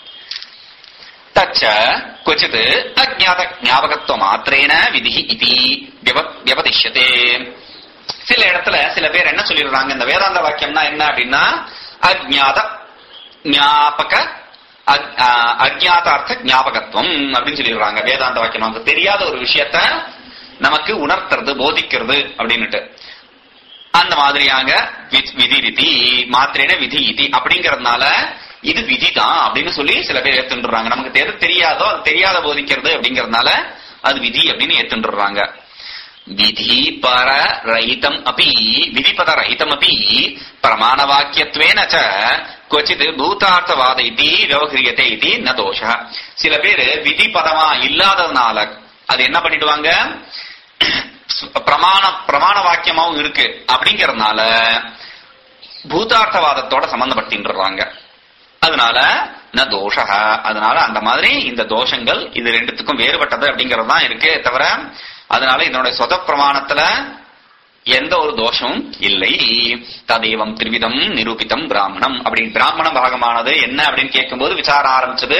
தச்ச क्वचित् அஜாத ஞாபகத்துவ மாத்திரேன விதி இது வியபதிஷ்யதே சில இடத்துல சில பேர் என்ன சொல்லிடுறாங்க இந்த வேதாந்த வாக்கியம்னா என்ன அப்படின்னா அஜ்ஞாத ஞாபக அக்- ஆ, அஜ்ஞாதார்த்த ஞாபகத்துவம் அப்படின்னு சொல்லிடுறாங்க வேதாந்த வாக்கியம் நமக்கு தெரியாத ஒரு விஷயத்த நமக்கு உணர்த்துறது போதிக்கிறது அப்படின்னுட்டு அந்த மாதிரியாக வி- விதி ரீதி மாத்திரேன விதி இதி அப்படிங்கறதுனால இது விதி தான் அப்படின்னு சொல்லி சில பேர் ஏத்துன்றாங்க நமக்கு எது தெரியாதோ அது தெரியாத போதிக்கிறது அப்படிங்கறதுனால அது விதி அப்படின்னு ஏத்துன்றாங்க விதி பர ரஹிதம் அப்படி விதிபத ரஹிதம் அப்படி பிரமாண வாக்கியத்வேன ச கொச்சித் பூதார்த்தவாத இதி விவகரியத்தை இது ந தோஷ சில பேர் விதி பதமா இல்லாததுனால அது என்ன பண்ணிடுவாங்க பிரமாண பிரமாண வாக்கியமாவும் இருக்கு அப்படிங்கறதுனால பூதார்த்தவாதத்தோட சம்பந்தப்படுத்தின்றாங்க அதனால ந தோஷ அதனால அந்த மாதிரி இந்த தோஷங்கள் இது ரெண்டுத்துக்கும் வேறுபட்டது அப்படிங்கறது தான் இருக்கு தவிர அதனால இதனுடைய சொத பிரமாணத்துல எந்த ஒரு தோஷமும் இல்லை ததேவம் திருவிதம் நிரூபிதம் பிராமணம் அப்படி பிராமண பாகமானது என்ன அப்படின்னு கேட்கும்போது விசாரம் ஆரம்பிச்சது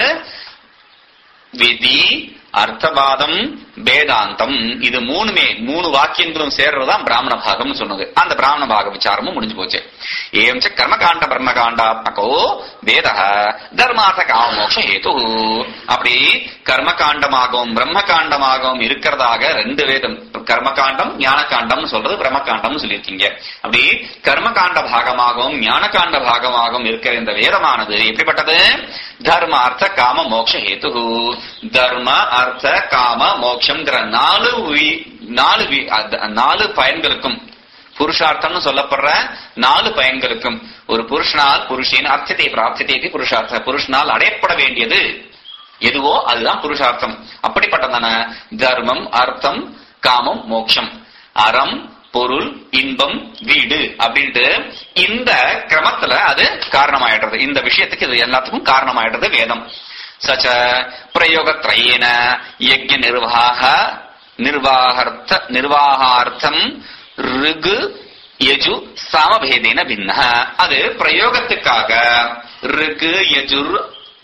விதி அர்த்தவாதம் வேதாந்தம் இது மூணுமே மூணு வாக்கியங்களும் சேர்றதுதான் பிராமண பாகம்னு சொன்னது அந்த பிராமண பாக விசாரமும் முடிஞ்சு போச்சு ஏம் ச கர்மகாண்ட பிரம்மகாண்டாத்மகோ வேத தர்மார்த்த காமோக்ஷ ஹேது அப்படி கர்மகாண்டமாகவும் பிரம்மகாண்டமாகவும் இருக்கிறதாக ரெண்டு வேதம் கர்மகாண்டம் ஞானகாண்டம் சொல்றது பிரம்மகாண்டம் சொல்லியிருக்கீங்க அப்படி கர்மகாண்ட பாகமாகவும் ஞானகாண்ட பாகமாகவும் இருக்கிற இந்த வேதமானது எப்படிப்பட்டது தர்ம அர்த்த காம மோக்ஷ ஹேது தர்ம அர்த்த காம மோக்ஷம்ங்கிற நாலு வி- நாலு வி- அத- நாலு பயன்களுக்கும் புருஷார்த்தம்னு சொல்லப்படுற நாலு பயன்களுக்கும் ஒரு புருஷனால் புருஷின் அர்த்தத்தை பிராப்தித்தை புருஷார்த்த புருஷனால் அடையப்பட வேண்டியது எதுவோ அதுதான் புருஷார்த்தம் அப்படிப்பட்டதான தர்மம் அர்த்தம் காமம் மோட்சம் அறம் பொருள் இன்பம் வீடு அப்படின்ட்டு இந்த கிரமத்துல அது காரணமாயிடுறது இந்த விஷயத்துக்கு இது எல்லாத்துக்கும் காரணமாயிடுறது வேதம் சச்ச பிரயோகத்ரயேன யஜ்ய நிர்வாக நிர்வாகார்த்த நிர்வாகார்த்தம் ரிகு யஜு சாமபேதேன பின்ன அது பிரயோகத்துக்காக ரிகு யஜுர்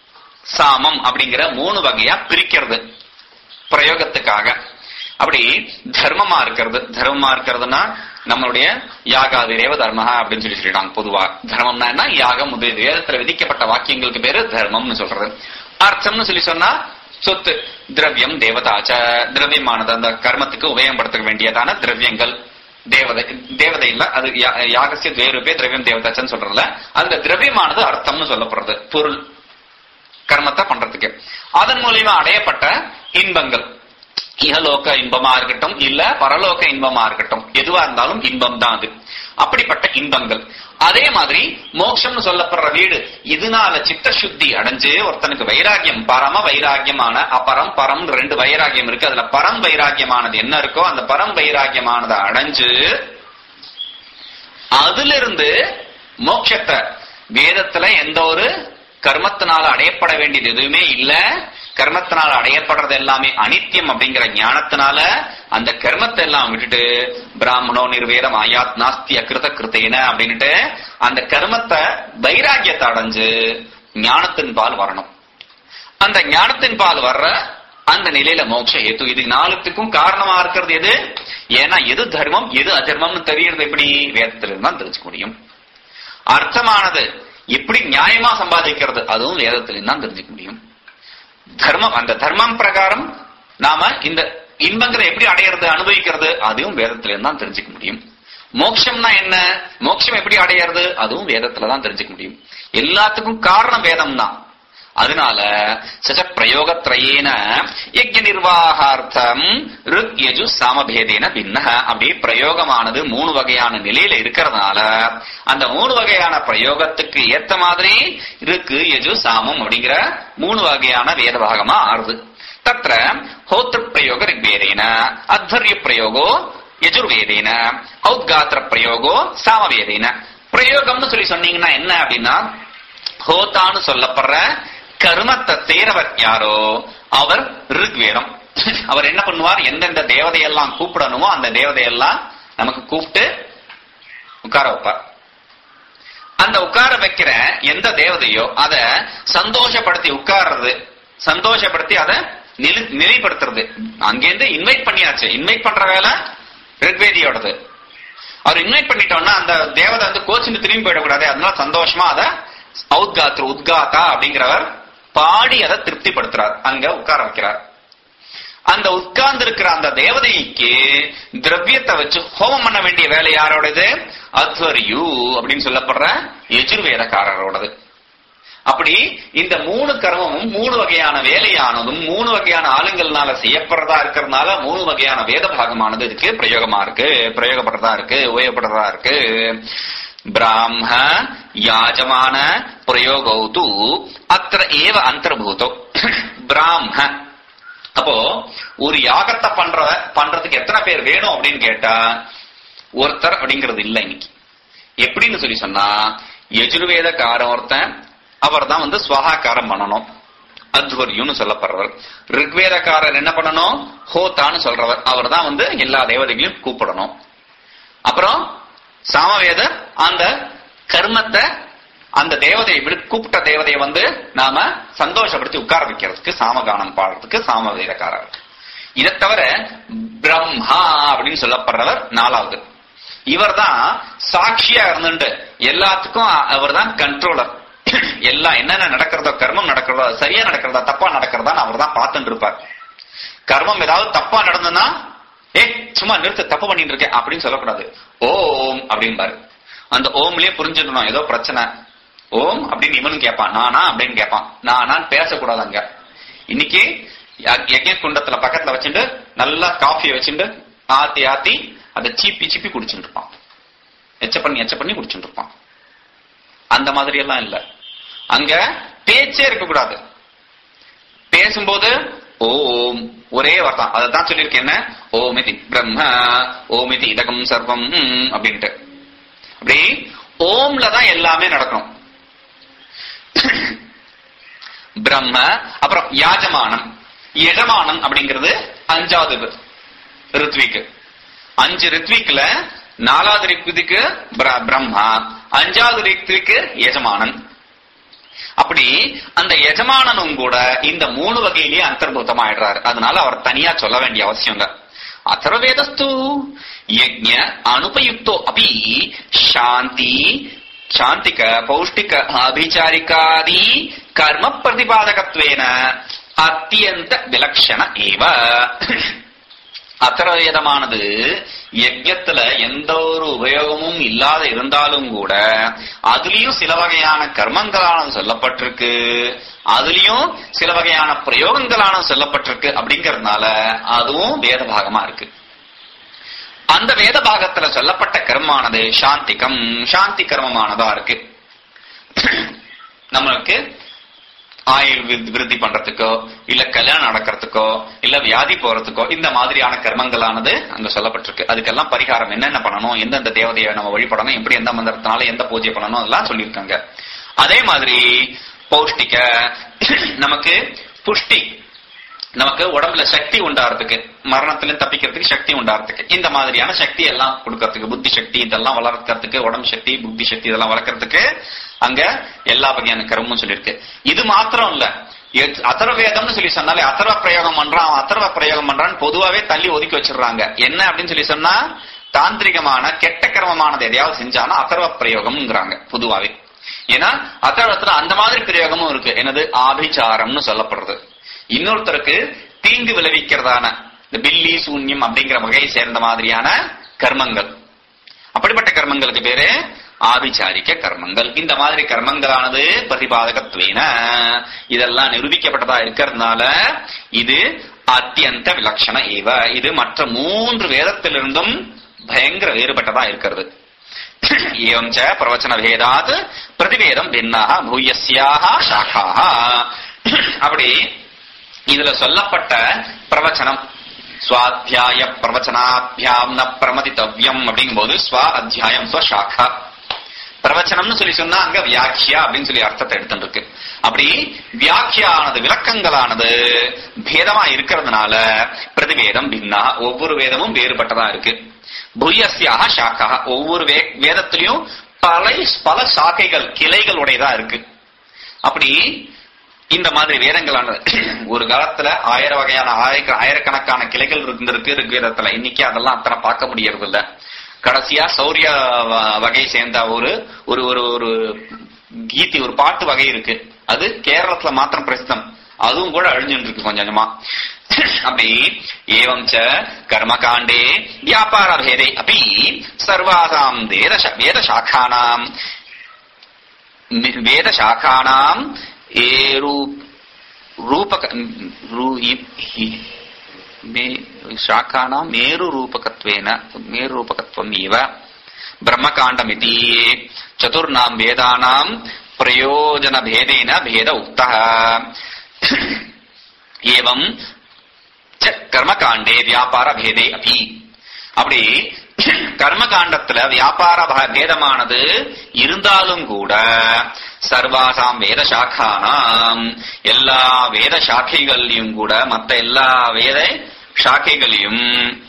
சாமம் அப்படிங்கிற மூணு வகையா பிரிக்கிறது பிரயோகத்துக்காக அப்படி தர்மமா இருக்கிறது தர்மமா இருக்கிறதுனா நம்மளுடைய யாகாதிரேவ தர்மஹா அப்படின்னு சொல்லி சொல்லிட்டாங்க பொதுவா தர்மம்னா என்ன யாகம் முதல் வேதத்துல விதிக்கப்பட்ட வாக்கியங்களுக்கு பேரு தர்மம்னு சொல்றது அர்த்தம்னு சொல்லி சொன்னா சொத்து திரவியம் தேவதாச்ச திரவியமானது அந்த கர்மத்துக்கு உபயோகப்படுத்த வேண்டியதான திரவியங்கள் தேவதை தேவதை இல்ல அது யா- யாகசிய துவேருபே திரவியம் தேவதாச்சன்னு சொல்றதுல அந்த திரவியமானது அர்த்தம்னு சொல்லப்படுறது பொருள் கர்மத்தை பண்றதுக்கு அதன் மூலியமா அடையப்பட்ட இன்பங்கள் இகலோக இன்பமா இருக்கட்டும் இல்ல பரலோக இன்பமா இருக்கட்டும் எதுவா இருந்தாலும் இன்பம் தான் அது அப்படிப்பட்ட இன்பங்கள் அதே மாதிரி மோட்சம்னு சொல்லப்படுற வீடு இதனால சித்த சுத்தி அடைஞ்சு ஒருத்தனுக்கு வைராகியம் பரம வைராகியமான அபரம் பரம் ரெண்டு வைராகியம் இருக்கு அதுல பரம் வைராகியமானது என்ன இருக்கோ அந்த பரம் வைராகியமானதை அடைஞ்சு அதுல இருந்து மோட்சத்தை வேதத்துல எந்த ஒரு கர்மத்தினால அடையப்பட வேண்டியது எதுவுமே இல்ல கர்மத்தினால அடையப்படுறது எல்லாமே அனித்தியம் அப்படிங்கிற ஞானத்தினால அந்த கர்மத்தை எல்லாம் விட்டுட்டு பிராமணோ நிர்வேதம் ஆயாத் நாஸ்தி அகிருத கிருத்தேன அப்படின்னுட்டு அந்த கர்மத்தை வைராகியத்தை அடைஞ்சு ஞானத்தின் பால் வரணும் அந்த ஞானத்தின் பால் வர்ற அந்த நிலையில மோட்ச ஹேத்து இது நாலுத்துக்கும் காரணமா இருக்கிறது எது ஏன்னா எது தர்மம் எது அதர்மம்னு தெரியறது எப்படி வேதத்துல இருந்தா தெரிஞ்சுக்க முடியும் அர்த்தமானது எப்படி நியாயமா சம்பாதிக்கிறது அதுவும் வேதத்துல தான் தெரிஞ்சுக்க முடியும் தர்மம் அந்த தர்மம் பிரகாரம் நாம இந்த இன்பங்களை எப்படி அடையிறது அனுபவிக்கிறது அதுவும் வேதத்துல தான் தெரிஞ்சுக்க முடியும் மோட்சம்னா என்ன மோட்சம் எப்படி அடையிறது அதுவும் வேதத்துல தான் தெரிஞ்சுக்க முடியும் எல்லாத்துக்கும் காரணம் வேதம் தான் அதனால சச்ச பிரயோகத்ரயேன யஜ்ஞ நிர்வாகார்த்தம் ருக் யஜு சாமபேதேன பின்ன அப்படி பிரயோகமானது மூணு வகையான நிலையில இருக்கிறதுனால அந்த மூணு வகையான பிரயோகத்துக்கு ஏத்த மாதிரி ருக்கு யஜு சாமம் அப்படிங்கிற மூணு வகையான வேத பாகமா ஆறுது தத்ர ஹோத்திர பிரயோக ரிக்வேதேன அத்வர்ய பிரயோகோ யஜுர்வேதேன ஔத்காத்திர பிரயோகோ சாமவேதேன பிரயோகம்னு சொல்லி சொன்னீங்கன்னா என்ன அப்படின்னா ஹோத்தான்னு சொல்லப்படுற கருமத்தை செய்றவர் யாரோ அவர் ரிக்வேதம் அவர் என்ன பண்ணுவார் எந்தெந்த தேவதையெல்லாம் கூப்பிடணுமோ அந்த தேவதையெல்லாம் நமக்கு கூப்பிட்டு உட்கார வைப்பார் அந்த உட்கார வைக்கிற எந்த தேவதையோ அத சந்தோஷப்படுத்தி உட்கார்றது சந்தோஷப்படுத்தி அதை நிலை நிலைப்படுத்துறது அங்கேருந்து இன்வைட் பண்ணியாச்சு இன்வைட் பண்ற வேலை ரிக்வேதியோடது அவர் இன்வைட் பண்ணிட்டோம்னா அந்த தேவதை வந்து கோச்சின்னு திரும்பி போயிடக்கூடாது அதனால சந்தோஷமா அதை அவுத்காத்ரு உத்காத்தா அப்படிங்கிறவர் பாடி அதை திருப்திப்படுத்துறார் அங்க உட்கார வைக்கிறார் அந்த உட்கார்ந்து இருக்கிற அந்த தேவதைக்கு திரவியத்தை வச்சு ஹோமம் பண்ண வேண்டிய வேலை யாரோடது அத்வரியு அப்படின்னு சொல்லப்படுற எஜுர்வேதக்காரரோடது அப்படி இந்த மூணு கர்மமும் மூணு வகையான வேலையானதும் மூணு வகையான ஆளுங்கள்னால செய்யப்படுறதா இருக்கிறதுனால மூணு வகையான வேத பாகமானது இதுக்கு பிரயோகமா இருக்கு பிரயோகப்படுறதா இருக்கு உபயோகப்படுறதா இருக்கு பிராம யாஜமான பிரயோகௌது அத்திர ஏவ அந்தர்பூதோ பிராம அப்போ ஒரு யாகத்தை பண்ற பண்றதுக்கு எத்தனை பேர் வேணும் அப்படின்னு கேட்டா ஒருத்தர் அப்படிங்கிறது இல்ல இன்னைக்கு எப்படின்னு சொல்லி சொன்னா எஜுர்வேதக்காரன் ஒருத்தன் அவர் தான் வந்து ஸ்வகாக்காரம் பண்ணணும் அத்வரியும்னு சொல்லப்படுறவர் ரிக்வேதக்காரர் என்ன பண்ணணும் ஹோத்தான்னு சொல்றவர் அவர் தான் வந்து எல்லா தேவதைகளையும் கூப்பிடணும் அப்புறம் சாமவேதர் அந்த கர்மத்தை அந்த தேவதையை விடு கூப்பிட்ட தேவதையை வந்து நாம சந்தோஷப்படுத்தி உட்கார வைக்கிறதுக்கு சாமகானம் பாடுறதுக்கு சாமவேதக்காரர் இதை தவிர பிரம்மா அப்படின்னு சொல்லப்படுறவர் நாலாவது இவர் தான் சாட்சியா இருந்துட்டு எல்லாத்துக்கும் அவர் தான் கண்ட்ரோலர் எல்லாம் என்னென்ன நடக்கிறதோ கர்மம் நடக்கிறதோ அது சரியா நடக்கிறதா தப்பா நடக்கிறதா அவர் தான் பார்த்துட்டு இருப்பார் கர்மம் ஏதாவது தப்பா நடந்ததுன்னா ஏ சும்மா நிறுத்து தப்பு பண்ணிட்டு இருக்கேன் அப்படின்னு சொல்லக்கூடாது ஓம் அப்படின்பாரு அந்த ஓம்லயே புரிஞ்சிடணும் ஏதோ பிரச்சனை ஓம் அப்படின்னு இவனும் கேட்பான் நானா அப்படின்னு கேட்பான் நானான்னு பேசக்கூடாது அங்க இன்னைக்கு யஜ்ய குண்டத்துல பக்கத்துல வச்சுட்டு நல்லா காஃபியை வச்சுட்டு ஆத்தி ஆத்தி அதை சீப்பி சீப்பி குடிச்சுட்டு இருப்பான் எச்ச பண்ணி எச்ச பண்ணி குடிச்சுட்டு இருப்பான் அந்த மாதிரி எல்லாம் இல்ல அங்க பேச்சே இருக்கக்கூடாது பேசும்போது ஓம் ஒரே வார்த்தை அதை தான் சொல்லியிருக்கேன் என்ன ஓமிதி பிரம்ம ஓமிதி இதகம் சர்வம் அப்படின்ட்டு அப்படி ஓம்ல தான் எல்லாமே நடக்கணும் பிரம்ம அப்புறம் யாஜமானம் எஜமானம் அப்படிங்கிறது அஞ்சாவது ரித்விக்கு அஞ்சு ரித்விக்ல நாலாவது ரித்விக்கு பிரம்மா அஞ்சாவது ரித்விக்கு எஜமானன் அப்படி அந்த எஜமானனும் கூட இந்த மூணு வகையிலேயே அந்தர்பூதமாயிடுறாரு அதனால அவர் தனியா சொல்ல வேண்டிய அவசியம் இல்ல ಅಥರ್ವೇದಸ್ತು ಯಜ್ಞ ಅನುಪಯುಕ್ತೋ ಅಪಿ ಶಾಂತಿ ಶಾಂತಿಕ ಪೌಷ್ಟಿಕ ಅಭಿಚಾರಿಕಾದಿ ಕರ್ಮ ಪ್ರತಿಪಾದಕತ್ವೇನ ಅತ್ಯಂತ ವಿಲಕ್ಷಣ ಏವ அத்தரவேதமானது யஜ்யத்துல எந்த ஒரு உபயோகமும் இல்லாத இருந்தாலும் கூட அதுலயும் சில வகையான கர்மங்களானது சொல்லப்பட்டிருக்கு அதுலயும் சில வகையான பிரயோகங்களானது சொல்லப்பட்டிருக்கு அப்படிங்கறதுனால அதுவும் வேத பாகமா இருக்கு அந்த வேத பாகத்துல சொல்லப்பட்ட கர்மானது சாந்திகம் சாந்தி கர்மமானதா இருக்கு நம்மளுக்கு ஆயுள் விருத்தி பண்றதுக்கோ இல்ல கல்யாணம் நடக்கிறதுக்கோ இல்ல வியாதி போறதுக்கோ இந்த மாதிரியான கர்மங்களானது அங்க சொல்லப்பட்டிருக்கு அதுக்கெல்லாம் பரிகாரம் என்னென்ன பண்ணணும் எந்தெந்த தேவதையை நம்ம வழிபடணும் எப்படி எந்த மந்திரத்தினால எந்த பூஜை பண்ணணும் அதெல்லாம் சொல்லியிருக்காங்க அதே மாதிரி பௌஷ்டிக நமக்கு புஷ்டி நமக்கு உடம்புல சக்தி உண்டாறதுக்கு மரணத்துல தப்பிக்கிறதுக்கு சக்தி உண்டாறதுக்கு இந்த மாதிரியான சக்தி எல்லாம் கொடுக்கறதுக்கு புத்தி சக்தி இதெல்லாம் வளர்க்கறதுக்கு உடம்பு சக்தி புத்தி சக்தி இதெல்லாம் வளர்க்கறதுக்கு அங்க எல்லா வகையான கருமும் சொல்லியிருக்கு இது மாத்திரம் இல்ல அதர்வேதம்னு சொல்லி சொன்னாலே அதர்வ பிரயோகம் பண்றான் அதர்வ பிரயோகம் பண்றான்னு பொதுவாவே தள்ளி ஒதுக்கி வச்சிடுறாங்க என்ன அப்படின்னு சொல்லி சொன்னா தாந்திரிகமான கெட்ட கர்மமானது எதையாவது செஞ்சானா அதர்வ பிரயோகம்ங்கிறாங்க பொதுவாவே ஏன்னா அதர்வத்துல அந்த மாதிரி பிரயோகமும் இருக்கு என்னது ஆபிச்சாரம்னு சொல்லப்படுறது இன்னொருத்தருக்கு தீங்கு விளைவிக்கிறதான இந்த பில்லி சூன்யம் அப்படிங்கிற வகையை சேர்ந்த மாதிரியான கர்மங்கள் அப்படிப்பட்ட கர்மங்களுக்கு பேரு ஆபிச்சாரிக்க கர்மங்கள் இந்த மாதிரி கர்மங்களானது பிரதிபாதகத்வேன இதெல்லாம் நிரூபிக்கப்பட்டதா இருக்கிறதுனால இது அத்தியந்த விலட்சண ஏவ இது மற்ற மூன்று வேதத்திலிருந்தும் பயங்கர வேறுபட்டதா இருக்கிறது ஏவம் ச பிரவச்சன பேதாத் பிரதிவேதம் பின்னாக பூயஸ்யாக சாக்காக அப்படி இதுல சொல்லப்பட்ட பிரவச்சனம் சுவாத்தியாய பிரவச்சனாபியாம் ந பிரமதித்தவ்யம் அப்படிங்கும் போது ஸ்வ அத்தியாயம் ஸ்வசாக்கா பிரவச்சனம்னு சொல்லி சொன்னா அங்க வியாக்கியா அப்படின்னு சொல்லி அர்த்தத்தை எடுத்துட்டு இருக்கு அப்படி வியாக்கியானது விளக்கங்களானது பேதமா இருக்கிறதுனால பிரதிவேதம் பின்னா ஒவ்வொரு வேதமும் வேறுபட்டதா இருக்கு புயசியாக சாக்கா ஒவ்வொரு வே வேதத்திலையும் பல பல சாக்கைகள் கிளைகள் உடையதா இருக்கு அப்படி இந்த மாதிரி வேதங்களானது ஒரு காலத்துல ஆயிரம் வகையான ஆயிர ஆயிரக்கணக்கான கிளைகள் இருந்திருக்கு ரிக்வேதத்துல இன்னைக்கு அதெல்லாம் அத்தனை பார்க்க முடியறது இல்ல கடைசியா சௌரிய வகை சேர்ந்த ஒரு ஒரு ஒரு ஒரு கீதி ஒரு பாட்டு வகை இருக்கு அது கேரளத்துல மாத்திரம் பிரசித்தம் அதுவும் கூட அழிஞ்சுட்டு இருக்கு கொஞ்சம் கொஞ்சமா அப்படி ஏவம் ச கர்மகாண்டே வியாபார பேதே அப்படி சர்வாசாம் வேத வேத சாக்கானாம் வேத சாக்கானாம் ஏரு ரூபக ரூ- இ- இ- மே- शाखानां मेरुरूपकत्वेन मेरुरूपकत्वम् इव ब्रह्मकाण्डमिति चतुर्णां वेदानां प्रयोजनभेदेन भेद उक्तः एवं च कर्मकाण्डे व्यापारभेदे अपि அப்படி கர்மகாண்டத்துல வியாபார ப- பேதமானது இருந்தாலும் கூட சர்வாசாம் வேத சாக்கானாம் எல்லா வேத சாக்கைகள்லயும் கூட மத்த எல்லா வேத சாக்கைகளையும்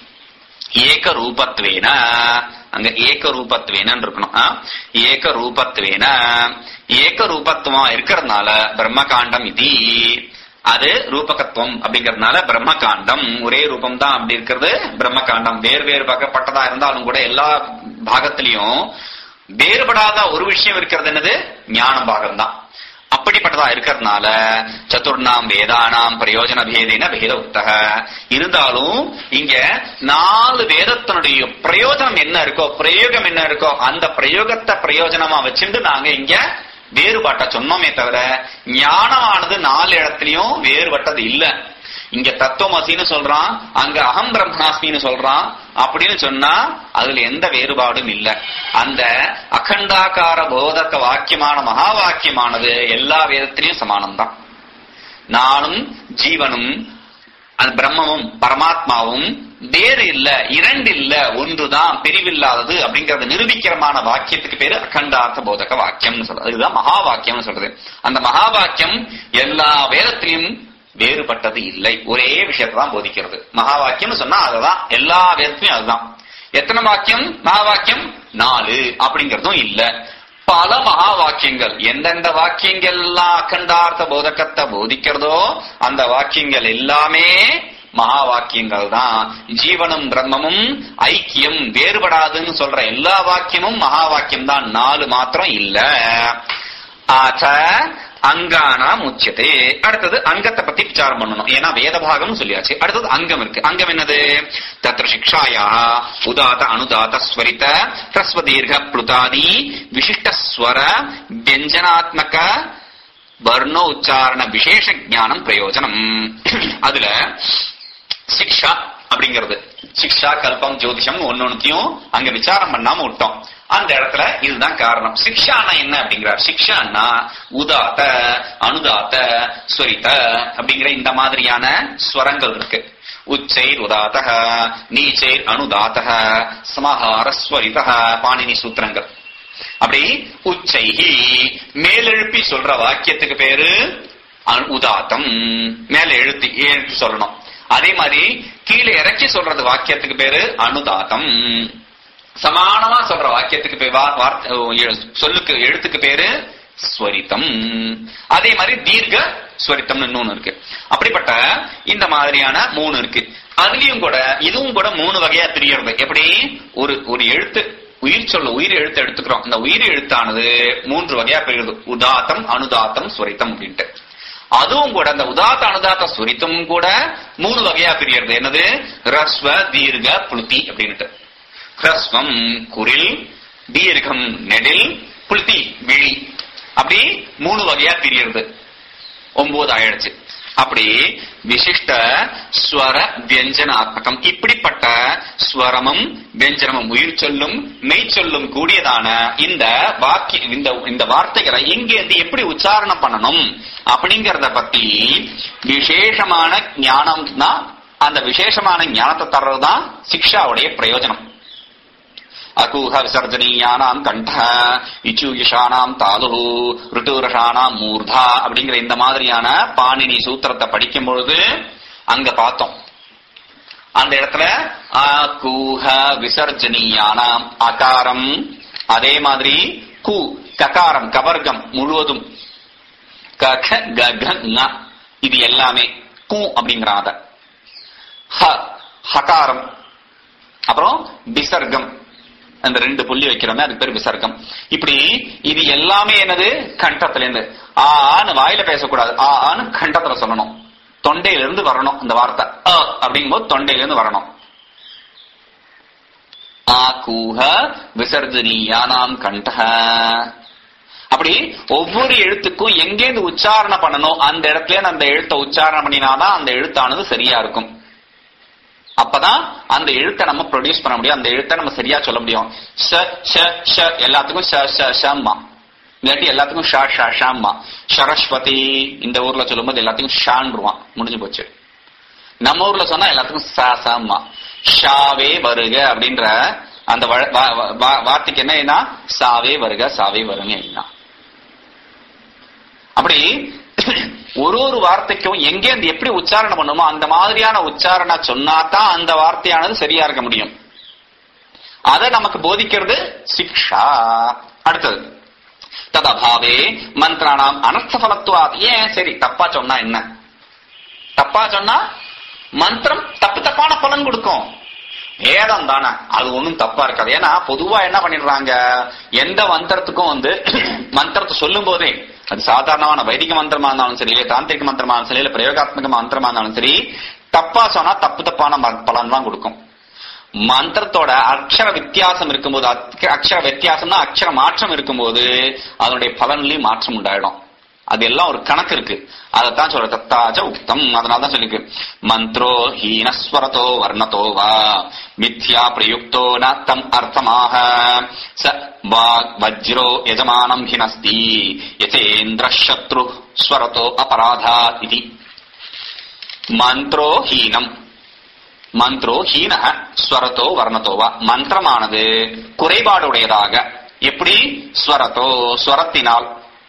ஏக ரூபத்வேன அங்க ஏக ரூபத்வேன இருக்கணும் ஆ? ஏக ரூபத்வேன ஏக ரூபத்துவமா இருக்கிறதுனால பிரம்மகாண்டம் இது அது ரூபகத்துவம் அப்படிங்கறதுனால பிரம்மகாண்டம் ஒரே ரூபம் தான் அப்படி இருக்கிறது பிரம்மகாண்டம் வேறு வேறு பக்கப்பட்டதா இருந்தாலும் கூட எல்லா பாகத்திலையும் வேறுபடாத ஒரு விஷயம் இருக்கிறது என்னது ஞான பாகம் தான் அப்படிப்பட்டதா இருக்கிறதுனால சதுர்ணாம் வேதானாம் பிரயோஜன பேதேன பேத உக்தக இருந்தாலும் இங்க நாலு வேதத்தினுடைய பிரயோஜனம் என்ன இருக்கோ பிரயோகம் என்ன இருக்கோ அந்த பிரயோகத்தை பிரயோஜனமா வச்சுட்டு நாங்க இங்க வேறுபாட்ட சொன்னோமே தவிர ஞானமானது நாலு இடத்துலயும் வேறுபட்டது இல்ல இங்க தத்துவமசின்னு சொல்றான் அங்க அகம் பிரம்மாஸ்மின்னு சொல்றான் அப்படின்னு சொன்னா அதுல எந்த வேறுபாடும் இல்ல அந்த அகண்டாகார போதக வாக்கியமான மகா வாக்கியமானது எல்லா வேதத்திலையும் சமானம்தான் நானும் ஜீவனும் அந்த பிரம்மமும் பரமாத்மாவும் வேறு இல்ல இரண்டு இல்ல ஒன்றுதான் பிரிவில்லாதது அப்படிங்கறது நிரூபிக்கிறமான வாக்கியத்துக்கு பேரு அகண்டார்த்த போதக வாக்கியம்னு சொல்றது அதுதான் மகா வாக்கியம்னு சொல்றது அந்த மகா வாக்கியம் எல்லா வேதத்திலையும் வேறுபட்டது இல்லை ஒரே விஷயத்தை தான் போதிக்கிறது மகா வாக்கியம்னு சொன்னா அதுதான் எல்லா வேதத்திலையும் அதுதான் எத்தனை வாக்கியம் மகா வாக்கியம் நாலு அப்படிங்கறதும் இல்ல பல மகா வாக்கியங்கள் எந்தெந்த வாக்கியங்கள் எல்லாம் அகண்டார்த்த போதகத்தை போதிக்கிறதோ அந்த வாக்கியங்கள் எல்லாமே மகா வாக்கியங்கள் தான் ஜீவனும் பிரம்மமும் ஐக்கியம் வேறுபடாதுன்னு சொல்ற எல்லா வாக்கியமும் மகா வாக்கியம் தான் நாலு மாத்திரம் இல்ல ஆச்ச அங்கானாம் உச்சதே அடுத்தது அங்கத்தை பத்தி விசாரம் பண்ணணும் ஏன்னா வேத பாகம் சொல்லியாச்சு அடுத்தது அங்கம் இருக்கு அங்கம் என்னது தத்ர சிக்ஷாயா உதாத அனுதாத ஸ்வரித ஹ்ரஸ்வ தீர்க்க புளுதாதி விசிஷ்ட ஸ்வர வியஞ்சனாத்மக வர்ணோ உச்சாரண விசேஷ ஞானம் பிரயோஜனம் அதுல சிக்ஷா அப்படிங்கிறது சிக்ஷா கல்பம் ஜோதிஷம் ஒன்னொன்னுத்தையும் அங்க விசாரம் பண்ணாம விட்டோம் அந்த இடத்துல இதுதான் காரணம் சிக்ஷானா என்ன அப்படிங்கிறார் சிக்ஷான்னா உதாத்த அனுதாத்த ஸ்வரித அப்படிங்கிற இந்த மாதிரியான ஸ்வரங்கள் இருக்கு உச்சைர் உதாத்தக நீச்சைர் அனுதாத்தக சமஹார ஸ்வரித பாணினி சூத்திரங்கள் அப்படி உச்சைகி மேலெழுப்பி சொல்ற வாக்கியத்துக்கு பேரு அனு- உதாத்தம் மேல எழுத்தி எழுத்து சொல்லணும் அதே மாதிரி கீழே இறக்கி சொல்றது வாக்கியத்துக்கு பேரு அனுதாத்தம் சமானமா சொல்ற வாக்கியத்துக்கு பேர் வா- வார்த்தை- எ- சொல்லுக்கு எழுத்துக்கு பேரு ஸ்வரித்தம் அதே மாதிரி தீர்க்க ஸ்வரித்தம்னு இன்னொன்னு இருக்கு அப்படிப்பட்ட இந்த மாதிரியான மூணு இருக்கு அதுலயும் கூட இதுவும் கூட மூணு வகையா தெரியறது எப்படி ஒரு ஒரு எழுத்து உயிர் சொல்ல உயிர் எழுத்து எடுத்துக்கிறோம் இந்த உயிர் எழுத்தானது மூன்று வகையா பிரியுது உதாத்தம் அனுதாத்தம் ஸ்வரித்தம் அப்படின்ட்டு அதுவும் கூட அந்த உதாத்த அனுதாத்த சுரித்தும் கூட மூணு வகையா பிரியறது என்னது ரஸ்வ தீர்க்க புளுத்தி அப்படின்ட்டு ஹ்ரஸ்வம் குரில் தீர்க்கம் நெடில் புளுத்தி விழி அப்படி மூணு வகையா பிரியறது ஒன்பது ஆயிடுச்சு அப்படி விசிஷ்ட ஸ்வர வியஞ்சனாத்மகம் இப்படிப்பட்ட ஸ்வரமும் வியஞ்சனமும் உயிர் சொல்லும் மெய் சொல்லும் கூடியதான இந்த வாக்கிய இந்த இந்த வார்த்தைகளை இருந்து எப்படி உச்சாரணம் பண்ணணும் அப்படிங்கறத பத்தி விசேஷமான ஞானம் தான் அந்த விசேஷமான ஞானத்தை தர்றதுதான் சிக்ஷாவுடைய பிரயோஜனம் அகூஹ விசர்ஜனீயானாம் கண்ட இச்சூகிஷானாம் தாலு ருட்டுரஷானாம் மூர்தா அப்படிங்கிற இந்த மாதிரியான பாணினி சூத்திரத்தை படிக்கும் பொழுது அங்க பார்த்தோம் அந்த இடத்துல அகூஹ விசர்ஜனீயானாம் அகாரம் அதே மாதிரி கு ககாரம் கவர்க்கம் முழுவதும் கக கக ங இது எல்லாமே கு அப்படிங்கிறாத ஹ ஹகாரம் அப்புறம் விசர்க்கம் அந்த ரெண்டு புள்ளி வைக்கிறோமே அதுக்கு பேர் விசர்க்கம் இப்படி இது எல்லாமே என்னது கண்டத்துல இருந்து ஆ ஆன்னு வாயில பேசக்கூடாது ஆ ஆன்னு கண்டத்துல சொல்லணும் தொண்டையில இருந்து வரணும் அந்த வார்த்தை அ அப்படிங்கும்போது தொண்டையில இருந்து வரணும் ஆகூஹ விசர்ஜனீயானாம் கண்டஹ அப்படி ஒவ்வொரு எழுத்துக்கும் எங்கேருந்து உச்சாரணம் பண்ணணும் அந்த இடத்துல இருந்து அந்த எழுத்தை உச்சாரணம் பண்ணினாதான் அந்த எழுத்தானது சரியா இருக்கும் அப்பதான் அந்த எழுத்தை நம்ம ப்ரொடியூஸ் பண்ண முடியும் அந்த எழுத்தை நம்ம சரியா சொல்ல முடியும் ஷ ஷ ஷ எல்லாத்துக்கும் ஷ ஷ ஷம்மா இல்லாட்டி எல்லாத்துக்கும் ஷா ஷா ஷாம்மா சரஸ்வதி இந்த ஊர்ல சொல்லும்போது எல்லாத்துக்கும் ஷான்ருவான் முடிஞ்சு போச்சு நம்ம ஊர்ல சொன்னா எல்லாத்துக்கும் சா சாம்மா ஷாவே வருக அப்படின்ற அந்த வழ- வா- வா- வா- வார்த்தைக்கு என்ன என்ன சாவே வருக சாவே வருங்க என்ன அப்படி ஒரு ஒரு வார்த்தைக்கும் எங்கே அந்த எப்படி உச்சாரணம் பண்ணுமோ அந்த மாதிரியான உச்சாரண சொன்னாதான் அந்த வார்த்தையானது சரியா இருக்க முடியும் அதை நமக்கு போதிக்கிறது சிக்ஷா அடுத்தது ததபாவே மந்திரானாம் அனர்த்த பலத்துவா ஏன் சரி தப்பா சொன்னா என்ன தப்பா சொன்னா மந்திரம் தப்பு தப்பான பலன் கொடுக்கும் வேதம் தானே அது ஒண்ணும் தப்பா இருக்காது ஏன்னா பொதுவா என்ன பண்ணிடுறாங்க எந்த மந்திரத்துக்கும் வந்து மந்திரத்தை சொல்லும் போதே அது சாதாரணமான வைதிக மந்திரமா இருந்தாலும் சரி இல்ல தாந்திரிக மந்திரமா இருந்தாலும் சரி இல்ல பிரயோகாத்மக மந்திரமா இருந்தாலும் சரி தப்பா சொன்னா தப்பு தப்பான ம- பலன் தான் கொடுக்கும் மந்திரத்தோட அக்ஷர வித்தியாசம் இருக்கும்போது அக்க- அக்ஷர வித்தியாசம்னா அக்ஷர மாற்றம் இருக்கும்போது அதனுடைய பலன்லயும் மாற்றம் உண்டாயிடும் அது எல்லாம் ஒரு கணக்கு இருக்கு அதைத்தான் சொல்ற தத்தாச்ச உக்தம் அதனால தான் சொல்லிருக்கு மந்த்ரோ ஹீனஸ்வரதோ வர்ணதோ வா மித்யா பிரயுக்தோ ந தம் அர்த்தமாக ச வாக் வஜ்ரோ யஜமானம் ஹினஸ்தி யதேந்திர சத்ரு ஸ்வரதோ அபராதாத் இது மந்த்ரோ ஹீனம் மந்த்ரோ ஹீன ஸ்வரத்தோ வர்ணத்தோவா மந்திரமானது குறைபாடுடையதாக எப்படி ஸ்வரத்தோ ஸ்வரத்தினால்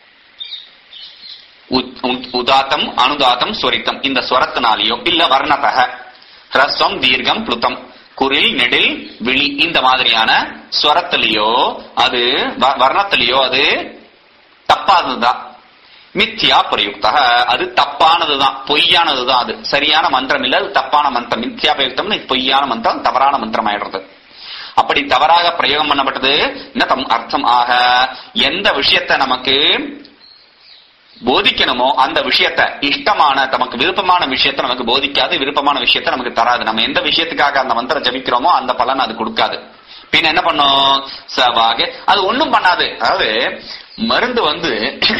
உத்- உத்- உதாத்தம் அனுதாத்தம் ஸ்வரித்தம் இந்த ஸ்வரத்தினாலேயோ இல்ல வர்ணதக ஹ்ரஸ்வம் தீர்க்கம் புளுத்தம் குரில் நெடில் விழி இந்த மாதிரியான ஸ்வரத்திலேயோ அது வ- வர்ணத்திலேயோ அது தப்பானதுதான் மித்யா பிரயுக்த அது தப்பானதுதான் பொய்யானதுதான் அது சரியான மந்திரம் இல்ல அது தப்பான மந்திரம் மித்யா பிரயுக்தம்னு பொய்யான மந்திரம் தவறான மந்திரம் ஆயிடுறது அப்படி தவறாக பிரயோகம் பண்ணப்பட்டது என்ன தம் அர்த்தம் ஆக எந்த விஷயத்தை நமக்கு போதிக்கணுமோ அந்த விஷயத்தை இஷ்டமான நமக்கு விருப்பமான விஷயத்தை நமக்கு போதிக்காது விருப்பமான விஷயத்தை நமக்கு தராது நம்ம எந்த விஷயத்துக்காக அந்த மந்திரம் ஜபிக்கிறோமோ அந்த பலன் அது கொடுக்காது பின்ன என்ன பண்ணும் சவாக அது ஒண்ணும் பண்ணாது அதாவது மருந்து வந்து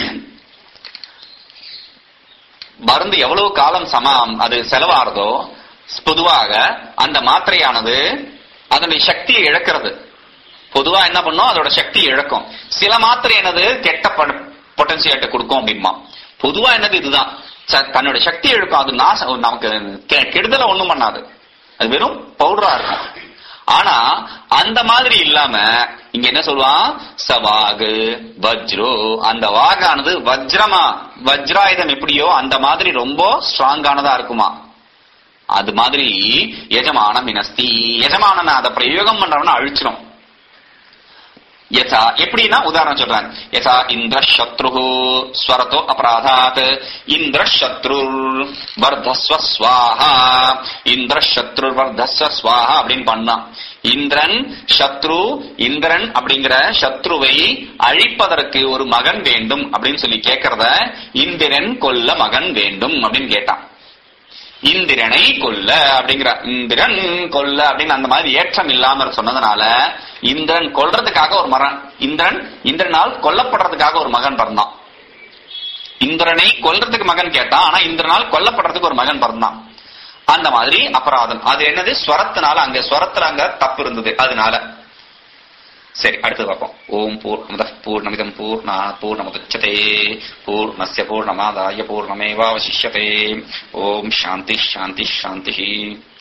மருந்து எவ்வளவு காலம் சமம் அது செலவாகிறதோ பொதுவாக அந்த மாத்திரையானது அதனுடைய சக்தியை இழக்கிறது பொதுவா என்ன பண்ணும் அதோட சக்தியை இழக்கும் சில மாத்திரை என்னது கெட்ட பொட்டன்சியேட்டை கொடுக்கும் அப்படிமா பொதுவா என்னது இதுதான் ச- தன்னோட சக்தி இழக்கும் அது நாசம் நமக்கு கெ- கெடுதலை ஒண்ணும் பண்ணாது அது வெறும் பவுடரா இருக்கும் ஆனா அந்த மாதிரி இல்லாம இங்க என்ன சொல்லுவான் சவாகு வஜ்ரோ அந்த வாகானது வஜ்ரமா வஜ்ராயுதம் எப்படியோ அந்த மாதிரி ரொம்ப ஸ்ட்ராங்கானதா இருக்குமா அது மாதிரி எஜமானம் இனஸ்தி எஜமானன் அதை பிரயோகம் பண்றவன அழிச்சிரும் யதா எப்படின்னா உதாரணம் சொல்றேன் யதா இந்திர சத்ரு ஸ்வரதோ அபராதாத் இந்திர சத்ரு வர்தஸ்வ ஸ்வாஹா இந்திர சத்ரு வர்தஸ்வ ஸ்வாஹா அப்படின்னு பண்ணான் இந்திரன் சத்ரு இந்திரன் அப்படிங்கிற சத்ருவை அழிப்பதற்கு ஒரு மகன் வேண்டும் அப்படின்னு சொல்லி கேட்கறத இந்திரன் கொல்ல மகன் வேண்டும் அப்படின்னு கேட்டான் இந்திரனை கொல்ல அப்படிங்கிற இந்திரன் கொல்ல அப்படின்னு அந்த மாதிரி ஏற்றம் இல்லாம சொன்னதுனால இந்திரன் கொல்றதுக்காக ஒரு மகன் இந்திரன் இந்திரனால் கொல்லப்படுறதுக்காக ஒரு மகன் பிறந்தான் இந்திரனை கொல்றதுக்கு மகன் கேட்டான் ஆனா இந்திரனால் கொல்லப்படுறதுக்கு ஒரு மகன் பிறந்தான் அந்த மாதிரி அபராதம் அது என்னது ஸ்வரத்தினால அங்க ஸ்வரத்துல அங்க தப்பு இருந்தது அதனால சரி அடுத்து பார்ப்போம் ஓம் பூர்ணமத பூர்ணமிதம் பூர்ணா பூர்ணமுதச்சதே பூர்ணஸ்ய பூர்ணமாதாய பூர்ணமேவாவசிஷ்யதே ஓம் சாந்தி சாந்தி சாந்தி